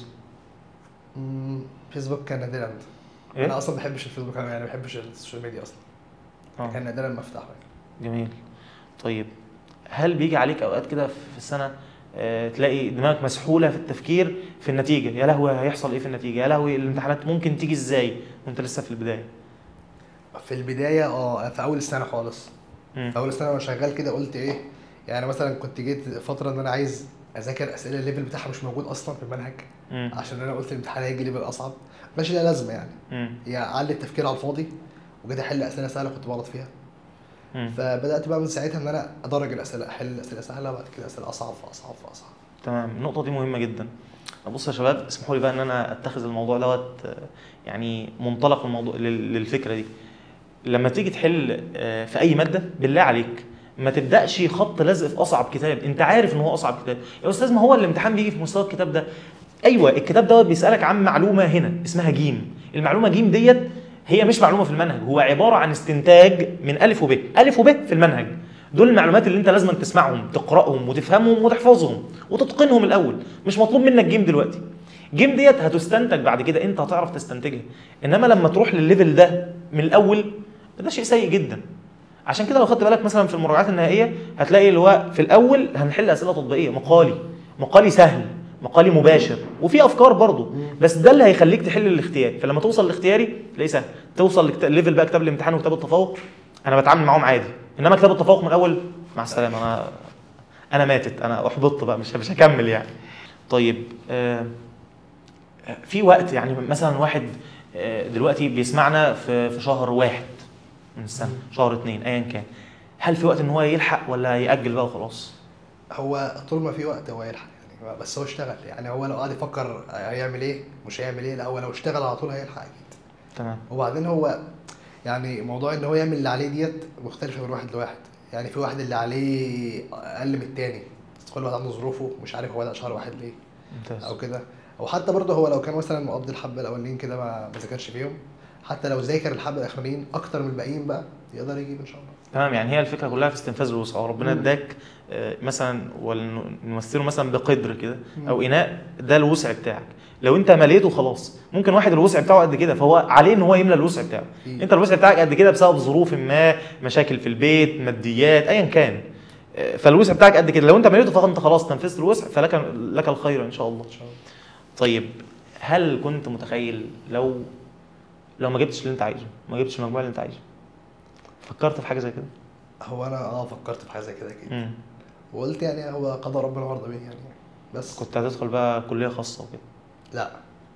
مم، فيسبوك كان نادرا ايه انا اصلا ما بحبش الفيسبوك أوي، يعني ما بحبش السوشيال ميديا اصلا آه. كان نادرا ما افتحه يعني. جميل طيب هل بيجي عليك اوقات كده في السنه آه، تلاقي دماغك مسحوله في التفكير في النتيجه يا لهوي هيحصل ايه في النتيجه يا لهوي الامتحانات ممكن تيجي ازاي وانت لسه في البدايه في البدايه اه في اول السنه خالص مم. في اول السنه وانا شغال كده قلت ايه يعني مثلا كنت جيت فتره ان انا عايز اذاكر اسئله الليفل بتاعها مش موجود اصلا في المنهج مم. عشان انا قلت الامتحان هيجي ليفل اصعب ماشي لها لازمه يعني مم. هي علي التفكير على الفاضي وجيت احل اسئله سهله كنت بغلط فيها مم. فبدات بقى من ساعتها ان انا ادرج الاسئله احل اسئله سهله وبعد كده اسئله اصعب فاصعب فاصعب تمام النقطة دي مهمة جدا بص يا شباب اسمحوا لي بقى ان انا اتخذ الموضوع دوت آه، يعني منطلق الموضوع لل- للفكرة دي لما تيجي تحل آه، في اي مادة بالله عليك ما تبداش خط لزق في اصعب كتاب انت عارف ان هو اصعب كتاب يا استاذ ما هو الامتحان بيجي في مستوى الكتاب ده ايوه الكتاب دوت بيسالك عن معلومه هنا اسمها جيم المعلومه جيم ديت هي مش معلومه في المنهج هو عباره عن استنتاج من الف وب الف وب في المنهج دول المعلومات اللي انت لازم تسمعهم تقراهم وتفهمهم وتحفظهم وتتقنهم الاول مش مطلوب منك جيم دلوقتي جيم ديت هتستنتج بعد كده انت هتعرف تستنتجها انما لما تروح للليفل ده من الاول ده شيء سيء جدا عشان كده لو خدت بالك مثلا في المراجعات النهائيه هتلاقي اللي هو في الاول هنحل اسئله تطبيقيه مقالي مقالي سهل مقالي مباشر وفي افكار برضه بس ده اللي هيخليك تحل الاختياري فلما توصل للاختياري تلاقيه سهل توصل ليفل بقى كتاب الامتحان وكتاب التفوق انا بتعامل معاهم عادي انما كتاب التفوق من الاول مع السلامه انا انا ماتت انا احبطت بقى مش مش هكمل يعني طيب آه في وقت يعني مثلا واحد آه، دلوقتي بيسمعنا في في شهر واحد من السنه شهر اتنين ايا كان هل في وقت ان هو يلحق ولا ياجل بقى وخلاص هو طول ما في وقت هو يلحق يعني بس هو اشتغل يعني هو لو قعد يفكر هيعمل ايه مش هيعمل ايه لا هو لو اشتغل على طول هيلحق اكيد تمام وبعدين هو يعني موضوع ان هو يعمل اللي عليه ديت مختلفه من واحد لواحد يعني في واحد اللي عليه اقل من التاني كل واحد عنده ظروفه مش عارف هو بدأ شهر واحد ليه ممتاز او كده او حتى برضه هو لو كان مثلا مقضي الحبه الاولين كده ما ما ذاكرش فيهم حتى لو ذاكر الحبه الاخرانيين اكتر من الباقيين بقى يقدر يجيب ان شاء الله تمام يعني هي الفكره كلها في استنفاذ الوسع وربنا مم. اداك آه، مثلا ونمثله مثلا بقدر كده مم. او اناء ده الوسع بتاعك لو انت مليته خلاص ممكن واحد الوسع بتاعه قد كده فهو عليه ان هو يملى الوسع بتاعه أكيد. انت الوسع بتاعك قد كده بسبب ظروف ما مشاكل في البيت ماديات ايا كان آه، فالوسع بتاعك قد كده لو انت مليته فانت خلاص نفذت الوسع فلك لك الخير ان شاء الله ان شاء الله طيب هل كنت متخيل لو لو ما جبتش اللي انت عايزه ما جبتش المجموع اللي انت عايزه فكرت في حاجه زي كده هو انا اه فكرت في حاجه زي كده اكيد مم. وقلت يعني هو قضى ربنا وارضى بيه يعني بس كنت هتدخل بقى كليه خاصه وكده لا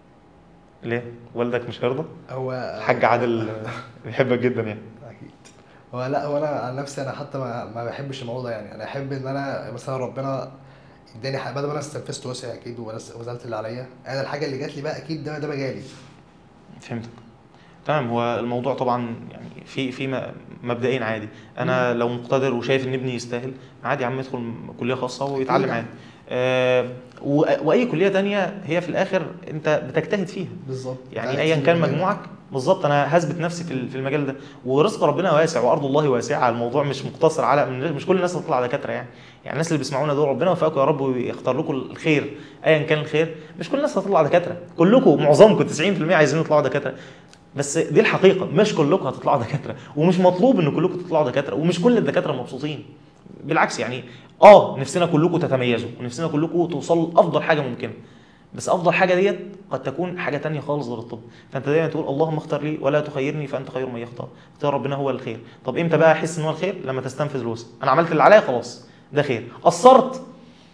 ليه والدك مش هيرضى هو الحاج عادل بيحبك جدا يعني اكيد هو لا هو انا عن نفسي انا حتى ما, ما بحبش الموضوع ده يعني انا احب ان انا مثلا ربنا اداني حاجه بدل ما انا استنفذت وسعي اكيد وبس- وبذلت اللي عليا انا الحاجه اللي جات لي بقى اكيد ده ده مجالي فهمتك تمام هو الموضوع طبعا يعني في في م- مبدئين عادي انا لو مقتدر وشايف ان ابني يستاهل عادي يا عم يدخل م- كليه خاصه ويتعلم أكيد. عادي آه و- واي كليه تانية هي في الاخر انت بتجتهد فيها بالظبط يعني ده ايا أكيد كان مجالي. مجموعك بالظبط انا هثبت نفسي في ال- في المجال ده ورزق ربنا واسع وارض الله واسعه الموضوع مش مقتصر على مش كل الناس هتطلع دكاتره يعني يعني الناس اللي بيسمعونا دول ربنا يوفقكم يا رب ويختار لكم الخير ايا كان الخير مش كل الناس هتطلع دكاتره كلكم معظمكم 90% عايزين يطلعوا دكاتره بس دي الحقيقه مش كلكم هتطلعوا دكاتره ومش مطلوب ان كلكم تطلعوا دكاتره ومش كل الدكاتره مبسوطين بالعكس يعني اه نفسنا كلكم تتميزوا ونفسنا كلكم توصلوا لافضل حاجه ممكنه بس افضل حاجه ديت قد تكون حاجه تانية خالص غير الطب فانت دايما تقول اللهم اختر لي ولا تخيرني فانت خير من يختار اختيار ربنا هو الخير طب امتى بقى احس ان هو الخير لما تستنفذ الوسع انا عملت اللي عليا خلاص ده خير قصرت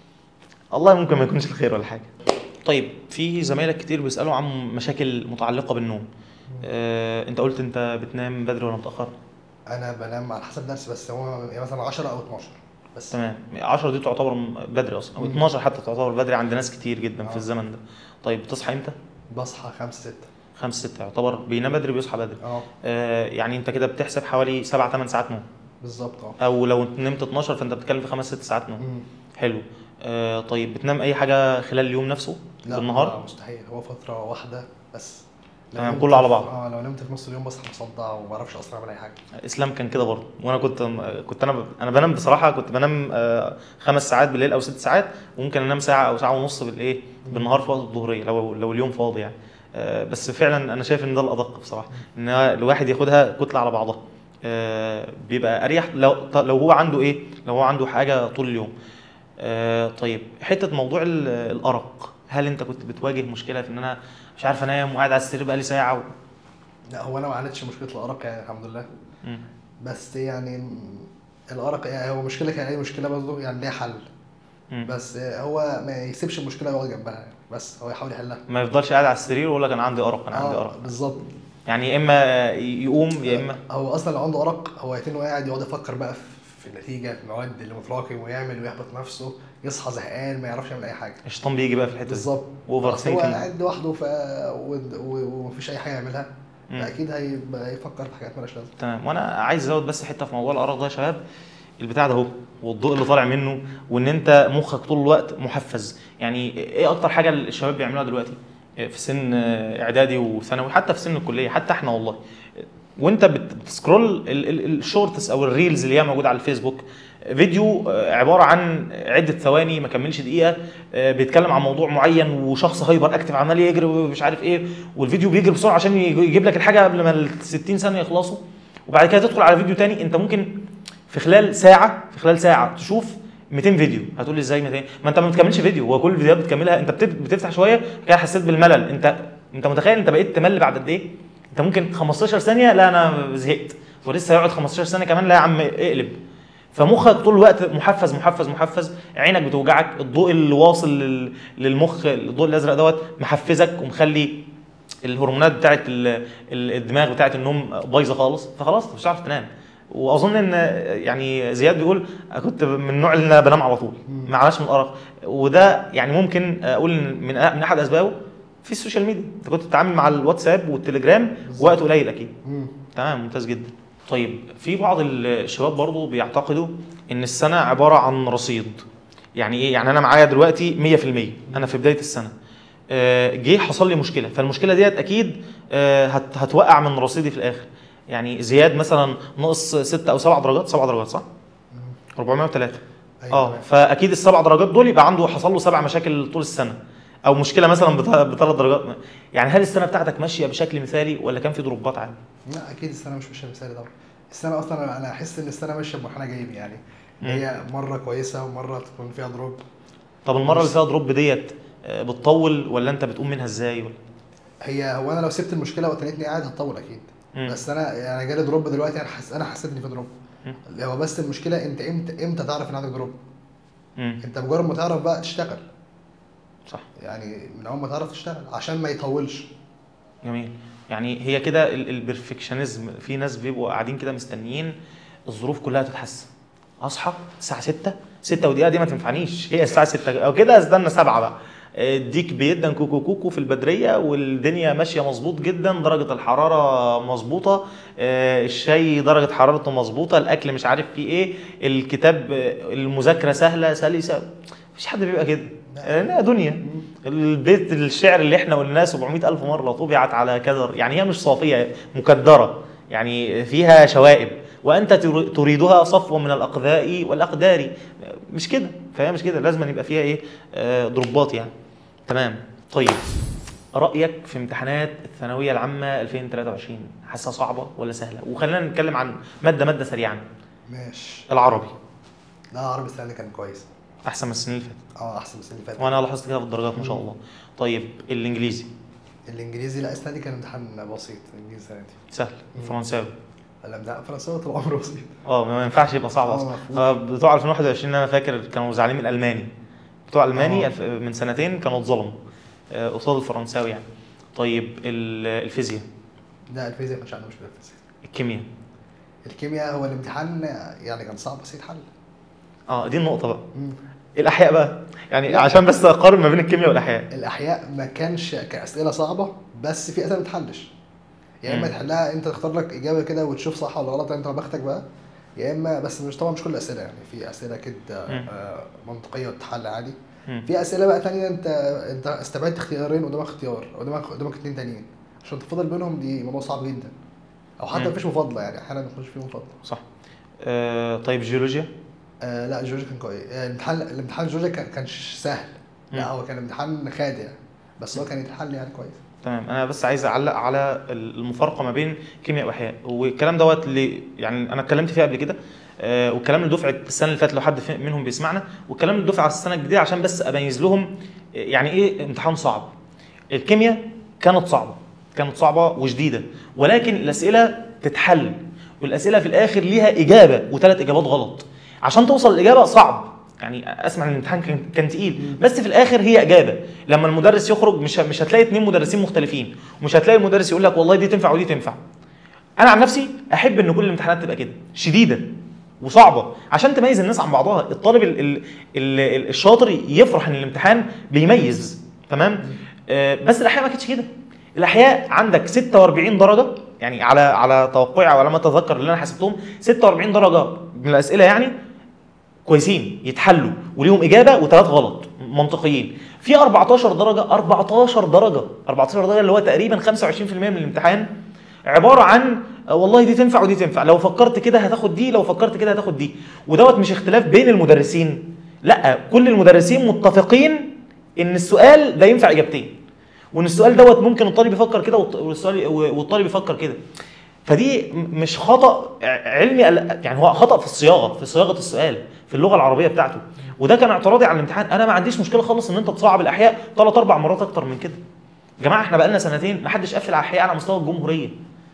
الله ممكن ما يكونش الخير ولا حاجه طيب في زمايلك كتير بيسالوا عن مشاكل متعلقه بالنوم آه، انت قلت انت بتنام بدري ولا متاخر انا بنام على حسب درس بس هو يعني مثلا 10 او 12 بس تمام 10 دي تعتبر م- بدري اصلا او مم. 12 حتى تعتبر بدري عند ناس كتير جدا في آه. الزمن ده طيب بتصحى امتى بصحى 5 6 5 6 يعتبر بينام بدري بيصحى بدري اه آه، يعني انت كده بتحسب حوالي 7 8 ساعات نوم بالظبط اه او لو نمت 12 فانت بتتكلم في 5 6 ساعات نوم مم. حلو آه، طيب بتنام اي حاجه خلال اليوم نفسه لا بالنهار لا، مستحيل هو فتره واحده بس لو تمام، نمت كله على في- بعض. اه لو نمت في نص اليوم بصحى مصدع وما بعرفش اصلا اعمل اي حاجه اسلام كان كده برضه وانا كنت كنت انا ب... انا بنام بصراحه كنت بنام آه، خمس ساعات بالليل او ست ساعات وممكن انام ساعه او ساعه ونص بالايه بالنهار في وقت الظهريه لو لو اليوم فاضي يعني آه، بس فعلا انا شايف ان ده الادق بصراحه ان الواحد ياخدها كتله على بعضها آه، بيبقى اريح لو ط- لو هو عنده ايه لو هو عنده حاجه طول اليوم آه، طيب حته موضوع ال- الارق هل انت كنت بتواجه مشكله في ان انا مش عارف انام وقاعد على السرير بقالي ساعه و... لا هو انا ما عانيتش مشكله الارق يعني الحمد لله مم. بس يعني الارق يعني هو مشكله كان اي مشكله برضه يعني ليها حل مم. بس هو ما يسيبش المشكله يقعد جنبها يعني بس هو يحاول يحلها ما يفضلش قاعد على السرير ويقول لك انا عندي ارق انا عندي آه، ارق بالظبط يعني يا اما يقوم يا اما هو اصلا لو عنده ارق هو يتنه قاعد يقعد يفكر بقى في في النتيجه في المواد اللي متراكم ويعمل ويحبط نفسه يصحى زهقان ما يعرفش يعمل اي حاجه الشيطان بيجي بقى في الحته دي بالظبط اوفر بس هو ثينكينج قاعد لوحده ف و- و- ومفيش اي حاجه يعملها مم. فاكيد هيبقى يفكر في حاجات مالهاش لازمه تمام وانا عايز ازود بس حته في موضوع الارق ده يا شباب البتاع ده اهو والضوء اللي طالع منه وان انت مخك طول الوقت محفز يعني ايه اكتر حاجه الشباب بيعملوها دلوقتي في سن اعدادي وثانوي حتى في سن الكليه حتى احنا والله وانت بت- بتسكرول ال- ال- الشورتس او الريلز اللي هي موجوده على الفيسبوك فيديو آه، عباره عن عده ثواني ما كملش دقيقه آه، بيتكلم عن موضوع معين وشخص هايبر اكتف عمال يجري ومش عارف ايه والفيديو بيجري بسرعه عشان يج- يجيب لك الحاجه قبل ما ال 60 ثانيه يخلصوا وبعد كده تدخل على فيديو تاني انت ممكن في خلال ساعه في خلال ساعه تشوف 200 فيديو هتقول لي ازاي 200 ما انت ما بتكملش فيديو هو كل الفيديوهات بتكملها انت بتف- بتفتح شويه كده حسيت بالملل انت انت متخيل انت بقيت تمل بعد قد ايه انت ممكن 15 ثانيه لا انا زهقت ولسه هيقعد 15 ثانيه كمان لا يا عم اقلب فمخك طول الوقت محفز محفز محفز عينك بتوجعك الضوء اللي واصل لل- للمخ الضوء الازرق دوت محفزك ومخلي الهرمونات بتاعت ال- ال- الدماغ بتاعت النوم بايظه خالص فخلاص انت مش هتعرف تنام واظن ان يعني زياد بيقول أنا كنت من النوع اللي انا بنام على طول ما علاش من الارق وده يعني ممكن اقول إن من من احد اسبابه في السوشيال ميديا انت كنت بتتعامل مع الواتساب والتليجرام وقت قليل اكيد مم. تمام ممتاز جدا طيب في بعض الشباب برضو بيعتقدوا ان السنه عباره عن رصيد يعني ايه يعني انا معايا دلوقتي 100% انا في بدايه السنه آه، جه حصل لي مشكله فالمشكله ديت اكيد آه، هت- هتوقع من رصيدي في الاخر يعني زياد مثلا نقص 6 او 7 درجات 7 درجات صح 403 أيوة اه تمام. فاكيد السبع درجات دول يبقى عنده حصل له سبع مشاكل طول السنه او مشكله مثلا بت- بثلاث درجات يعني هل السنه بتاعتك ماشيه بشكل مثالي ولا كان في ضربات عادي لا اكيد السنه مش ماشيه مثالي طبعا السنه اصلا انا احس ان السنه ماشيه بمنحنى جايب يعني هي مره كويسه ومره تكون فيها دروب طب المره اللي فيها دروب ديت آه، بتطول ولا انت بتقوم منها ازاي ولا هي هو انا لو سبت المشكله وتنيتني قاعد هتطول اكيد مم. بس انا يعني جالي دروب دلوقتي انا حس انا حسيت ان في دروب مم. هو بس المشكله انت امتى امتى تعرف ان عندك دروب مم. انت مجرد ما تعرف بقى تشتغل صح يعني من اول ما تعرف تشتغل عشان ما يطولش جميل يعني هي كده ال- البرفكشنزم في ناس بيبقوا قاعدين كده مستنيين الظروف كلها تتحسن اصحى الساعه 6 6 ودقيقه دي ما تنفعنيش هي الساعه 6 او كده استنى 7 بقى اديك بيدا كوكو كوكو في البدريه والدنيا ماشيه مظبوط جدا درجه الحراره مظبوطه آه، الشاي درجه حرارته مظبوطه الاكل مش عارف فيه ايه الكتاب آه، المذاكره سهله سلسه مفيش حد بيبقى كده لانها دنيا البيت الشعر اللي احنا قلناه 700 الف مره طبعت على كدر يعني هي مش صافيه مكدره يعني فيها شوائب وانت تر- تريدها صفوا من الاقذاء والاقدار مش كده فهي مش كده لازم يبقى فيها ايه آه، ضربات يعني تمام طيب رايك في امتحانات الثانويه العامه 2023 حاسه صعبه ولا سهله وخلينا نتكلم عن ماده ماده سريعا ماشي العربي لا عربي السنه دي كان كويس احسن من السنين اللي فاتت اه احسن من السنه اللي فاتت وانا لاحظت كده في الدرجات ما شاء الله طيب الانجليزي الانجليزي لا السنه دي كان امتحان بسيط الانجليزي السنه دي سهل الفرنساوي لا ده فرنساوي طول عمره بسيط اه ما ينفعش يبقى صعب آه، اصلا مفهوم. آه، بتوع 2021 انا فاكر كانوا زعلانين من الالماني بتوع الماني آه. الف- من سنتين كانوا اتظلموا آه، قصاد الفرنساوي يعني طيب ال- الفيزياء لا الفيزياء ما كانش عندنا مشكله في الفيزياء الكيمياء الكيمياء هو الامتحان يعني كان صعب بس يتحل اه دي النقطه بقى مم. الاحياء بقى يعني لا. عشان بس اقارن ما بين الكيمياء والاحياء الاحياء ما كانش كاسئله صعبه بس في اسئله ما تحلش يا اما مم. تحلها انت تختار لك اجابه كده وتشوف صح ولا غلط انت وبختك بقى يا اما بس مش طبعا مش كل الاسئله يعني في اسئله كده مم. آه، منطقيه وتتحل عادي مم. في اسئله بقى تانية انت انت استبعدت اختيارين قدامك اختيار قدامك قدامك اتنين تانيين عشان تفضل بينهم دي موضوع صعب جدا او حتى مم. مفيش مفاضله يعني احيانا ما يكونش فيه مفاضله صح آه طيب جيولوجيا آه لا جورجيا كان كويس آه، الامتحان الامتحان جورجيا كان كانش سهل مم. لا هو كان امتحان خادع بس هو كان يتحل يعني كويس تمام انا بس عايز اعلق على المفارقه ما بين كيمياء واحياء والكلام دوت اللي يعني انا اتكلمت فيه قبل كده آه، والكلام لدفعه السنه اللي فاتت لو حد في- منهم بيسمعنا والكلام للدفعه السنه الجديده عشان بس اميز لهم آه، يعني ايه امتحان صعب الكيمياء كانت صعبه كانت صعبه وشديده ولكن الاسئله تتحل والاسئله في الاخر ليها اجابه وثلاث اجابات غلط عشان توصل الاجابه صعب يعني اسمع ان الامتحان كان كان تقيل بس في الاخر هي اجابه لما المدرس يخرج مش ه- مش هتلاقي اثنين مدرسين مختلفين ومش هتلاقي المدرس يقول لك والله دي تنفع ودي تنفع انا عن نفسي احب ان كل الامتحانات تبقى كده شديده وصعبه عشان تميز الناس عن بعضها الطالب ال ال ال ال الشاطر يفرح ان الامتحان بيميز تمام آه بس الاحياء ما كانتش كده الاحياء عندك 46 درجه يعني على على توقعي او على ما اتذكر اللي انا حسبتهم 46 درجه من الاسئله يعني كويسين يتحلوا وليهم اجابه وثلاث غلط منطقيين في 14 درجه 14 درجه 14 درجه اللي هو تقريبا 25% من الامتحان عباره عن آه، والله دي تنفع ودي تنفع لو فكرت كده هتاخد دي لو فكرت كده هتاخد دي ودوت مش اختلاف بين المدرسين لا كل المدرسين متفقين ان السؤال ده ينفع اجابتين وان السؤال دوت ممكن الطالب يفكر كده والط- والسؤال والطالب يفكر كده فدي م- مش خطا ع- علمي ال- يعني هو خطا في الصياغه في صياغه السؤال في اللغه العربيه بتاعته وده كان اعتراضي على الامتحان انا ما عنديش مشكله خالص ان انت تصعب الاحياء ثلاث اربع مرات اكتر من كده يا جماعه احنا بقالنا سنتين ما حدش قفل احياء على مستوى الجمهوريه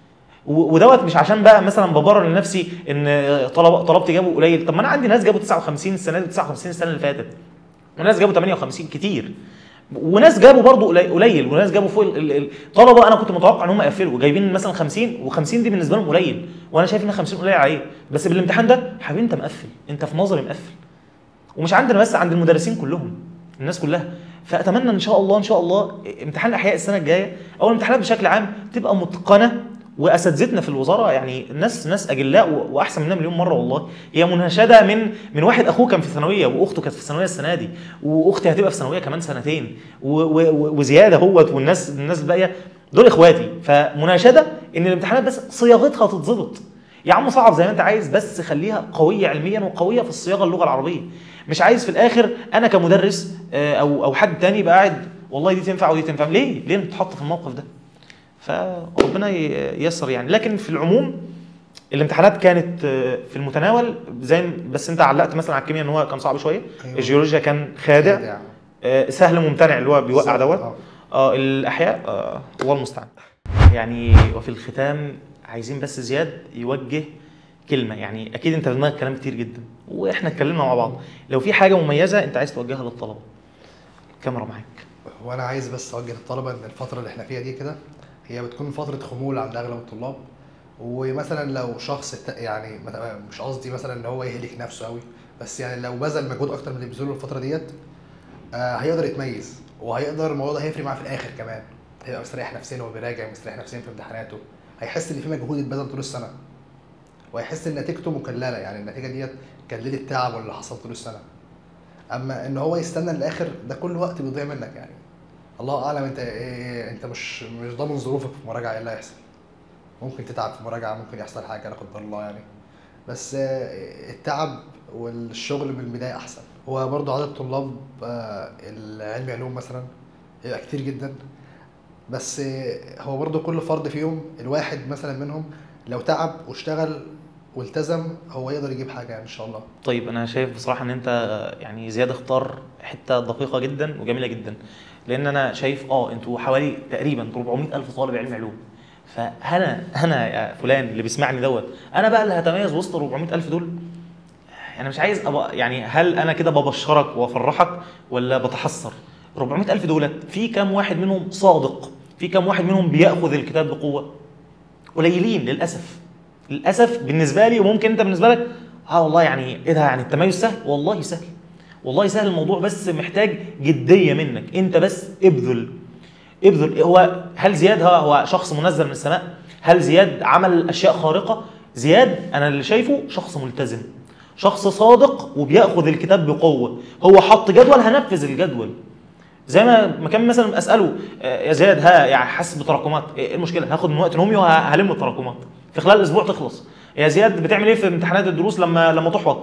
و- ودوت مش عشان بقى مثلا ببرر لنفسي ان طلب طلبت جابوا قليل طب ما انا عندي ناس جابوا 59 السنه دي 59 السنه اللي فاتت وناس جابوا 58 كتير وناس جابوا برضه قليل قليل وناس جابوا فوق ال- ال- الطلبه انا كنت متوقع ان هم يقفلوا جايبين مثلا 50 و50 دي بالنسبه لهم قليل وانا شايف ان 50 قليل عليه بس بالامتحان ده حبيبي انت مقفل انت في نظري مقفل ومش عندنا بس عند المدرسين كلهم الناس كلها فاتمنى ان شاء الله ان شاء الله امتحان الاحياء السنه الجايه او الامتحانات بشكل عام تبقى متقنه واساتذتنا في الوزاره يعني ناس ناس اجلاء و- واحسن مننا مليون مره والله هي مناشده من من واحد اخوه كان في ثانويه واخته كانت في ثانويه السنه دي واختي هتبقى في ثانويه كمان سنتين و- و- و- وزياده هوت والناس الناس الباقيه دول اخواتي فمناشده ان الامتحانات بس صياغتها تتظبط يا عم صعب زي ما انت عايز بس خليها قويه علميا وقويه في الصياغه اللغه العربيه مش عايز في الاخر انا كمدرس آه، او او حد تاني يبقى قاعد والله دي تنفع ودي تنفع ليه ليه نتحط في الموقف ده فربنا ي- ييسر يعني لكن في العموم الامتحانات كانت آه، في المتناول زي ما- بس انت علقت مثلا على الكيمياء ان هو كان صعب شويه أيوة. الجيولوجيا كان خادع خادع. آه، سهل ممتنع اللي هو بيوقع بالظبط، دوت آه. اه الاحياء آه الله المستعان يعني وفي الختام عايزين بس زياد يوجه كلمه يعني اكيد انت في دماغك كلام كتير جدا واحنا اتكلمنا مع بعض لو في حاجه مميزه انت عايز توجهها للطلبه الكاميرا معاك وانا عايز بس اوجه للطلبه ان الفتره اللي احنا فيها دي كده هي بتكون فتره خمول عند اغلب الطلاب ومثلا لو شخص الت- يعني مثلا- مش قصدي مثلا ان هو يهلك نفسه قوي بس يعني لو بذل مجهود اكتر من اللي بيبذله الفتره ديت آه هيقدر يتميز وهيقدر الموضوع ده هيفرق معاه في الاخر كمان هيبقى مستريح نفسيا وهو بيراجع مستريح نفسيا في امتحاناته هيحس ان في مجهود اتبذل طول السنه وهيحس ان نتيجته مكلله يعني النتيجه ديت كللت تعبه اللي حصل طول السنه اما ان هو يستنى للاخر ده كل وقت بيضيع منك يعني الله اعلم انت ايه انت مش مش ضامن ظروفك في المراجعه ايه اللي هيحصل ممكن تتعب في المراجعه ممكن يحصل حاجه لا قدر الله يعني بس آه، التعب والشغل من البدايه احسن هو برضه عدد طلاب آه، العلمي علوم مثلا هيبقى كتير جدا بس آه، هو برضه كل فرد فيهم الواحد مثلا منهم لو تعب واشتغل والتزم هو يقدر يجيب حاجه يعني ان شاء الله طيب انا شايف بصراحه ان انت يعني زياد اختار حته دقيقه جدا وجميله جدا لان انا شايف اه انتوا حوالي تقريبا 400 الف طالب علم علوم فانا انا يا فلان اللي بيسمعني دوت انا بقى اللي هتميز وسط 400 الف دول انا مش عايز أبقى يعني هل انا كده ببشرك وافرحك ولا بتحسر 400 الف دولت في كام واحد منهم صادق في كام واحد منهم بياخذ الكتاب بقوه قليلين للاسف للاسف بالنسبه لي وممكن انت بالنسبه لك اه والله يعني ايه ده يعني التميز سهل والله سهل والله سهل الموضوع بس محتاج جديه منك انت بس ابذل ابذل هو هل زياد هو, هو شخص منزل من السماء هل زياد عمل اشياء خارقه زياد انا اللي شايفه شخص ملتزم شخص صادق وبياخذ الكتاب بقوه هو حط جدول هنفذ الجدول زي ما ما كان مثلا اساله آه، يا زياد ها يعني حاسس بتراكمات ايه المشكله هاخد من وقت نومي وهلم التراكمات في خلال اسبوع تخلص يا زياد بتعمل ايه في امتحانات الدروس لما لما تحبط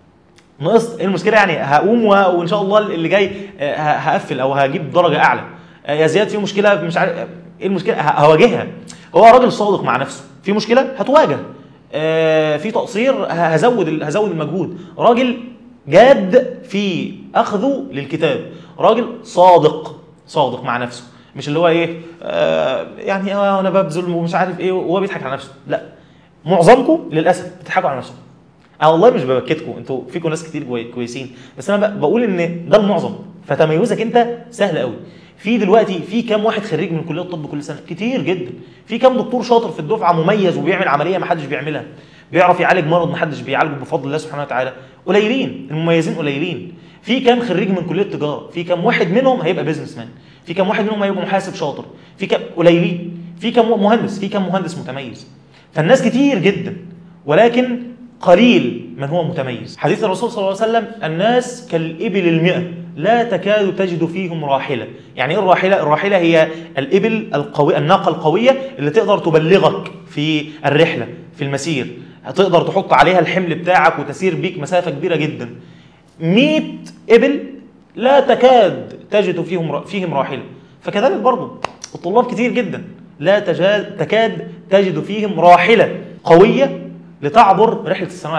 نقصت ايه المشكله يعني هقوم و- وان شاء الله اللي جاي آه، ه- هقفل او هجيب درجه اعلى آه، يا زياد في مشكله مش عارف آه، ايه المشكله ه- هواجهها هو راجل صادق مع نفسه في مشكله هتواجه آه، في تقصير ه- هزود ال- هزود المجهود راجل جاد في اخذه للكتاب راجل صادق صادق مع نفسه مش اللي هو ايه آه يعني آه انا ببذل ومش عارف ايه وهو بيضحك على نفسه لا معظمكم للاسف بتضحكوا على نفسكم انا والله مش ببكتكم انتوا فيكم ناس كتير كوي- كويسين بس انا ب- بقول ان ده المعظم فتميزك انت سهل قوي في دلوقتي في كام واحد خريج من كليه الطب كل سنه كتير جدا في كام دكتور شاطر في الدفعه مميز وبيعمل عمليه ما حدش بيعملها بيعرف يعالج مرض ما حدش بيعالجه بفضل الله سبحانه وتعالى قليلين المميزين قليلين في كام خريج من كليه تجاره في كام واحد منهم هيبقى بيزنس مان في كام واحد منهم هيبقى محاسب شاطر في كام قليلين في كام مهندس في كام مهندس متميز فالناس كتير جدا ولكن قليل من هو متميز حديث الرسول صلى الله عليه وسلم الناس كالإبل المئة لا تكاد تجد فيهم راحلة يعني ايه الراحلة؟ الراحلة هي الإبل القوية الناقة القوية اللي تقدر تبلغك في الرحلة في المسير تقدر تحط عليها الحمل بتاعك وتسير بيك مسافة كبيرة جدا 100 إبل لا تكاد تجد فيهم فيهم راحلة فكذلك برضه الطلاب كتير جدا لا تجاد تكاد تجد فيهم راحلة قوية لتعبر رحلة الثانوية العامة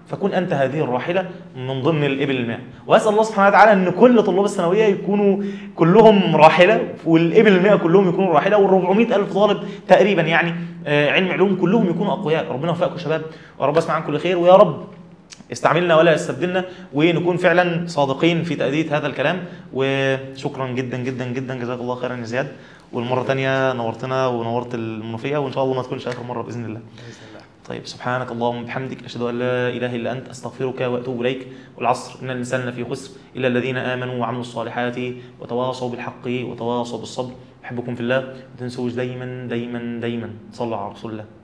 فكن انت هذه الراحله من ضمن الابل الماء واسال الله سبحانه وتعالى ان كل طلاب الثانويه يكونوا كلهم راحله والابل الماء كلهم يكونوا راحله وال400 الف طالب تقريبا يعني آه، علم علوم كلهم يكونوا اقوياء ربنا يوفقكم يا شباب ورب اسمع عنكم كل خير ويا رب استعملنا ولا يستبدلنا ونكون فعلا صادقين في تأدية هذا الكلام وشكرا جدا جدا جدا جزاك الله خيرا يا زياد والمرة تانية نورتنا ونورت المنوفية وإن شاء الله ما تكونش آخر مرة بإذن الله باذن الله طيب سبحانك اللهم وبحمدك أشهد أن لا إله إلا أنت أستغفرك وأتوب إليك والعصر إن الإنسان لفي خسر إلا الذين آمنوا وعملوا الصالحات وتواصوا بالحق وتواصوا بالصبر أحبكم في الله ما تنسوش دايما دايما دايما صلوا على رسول الله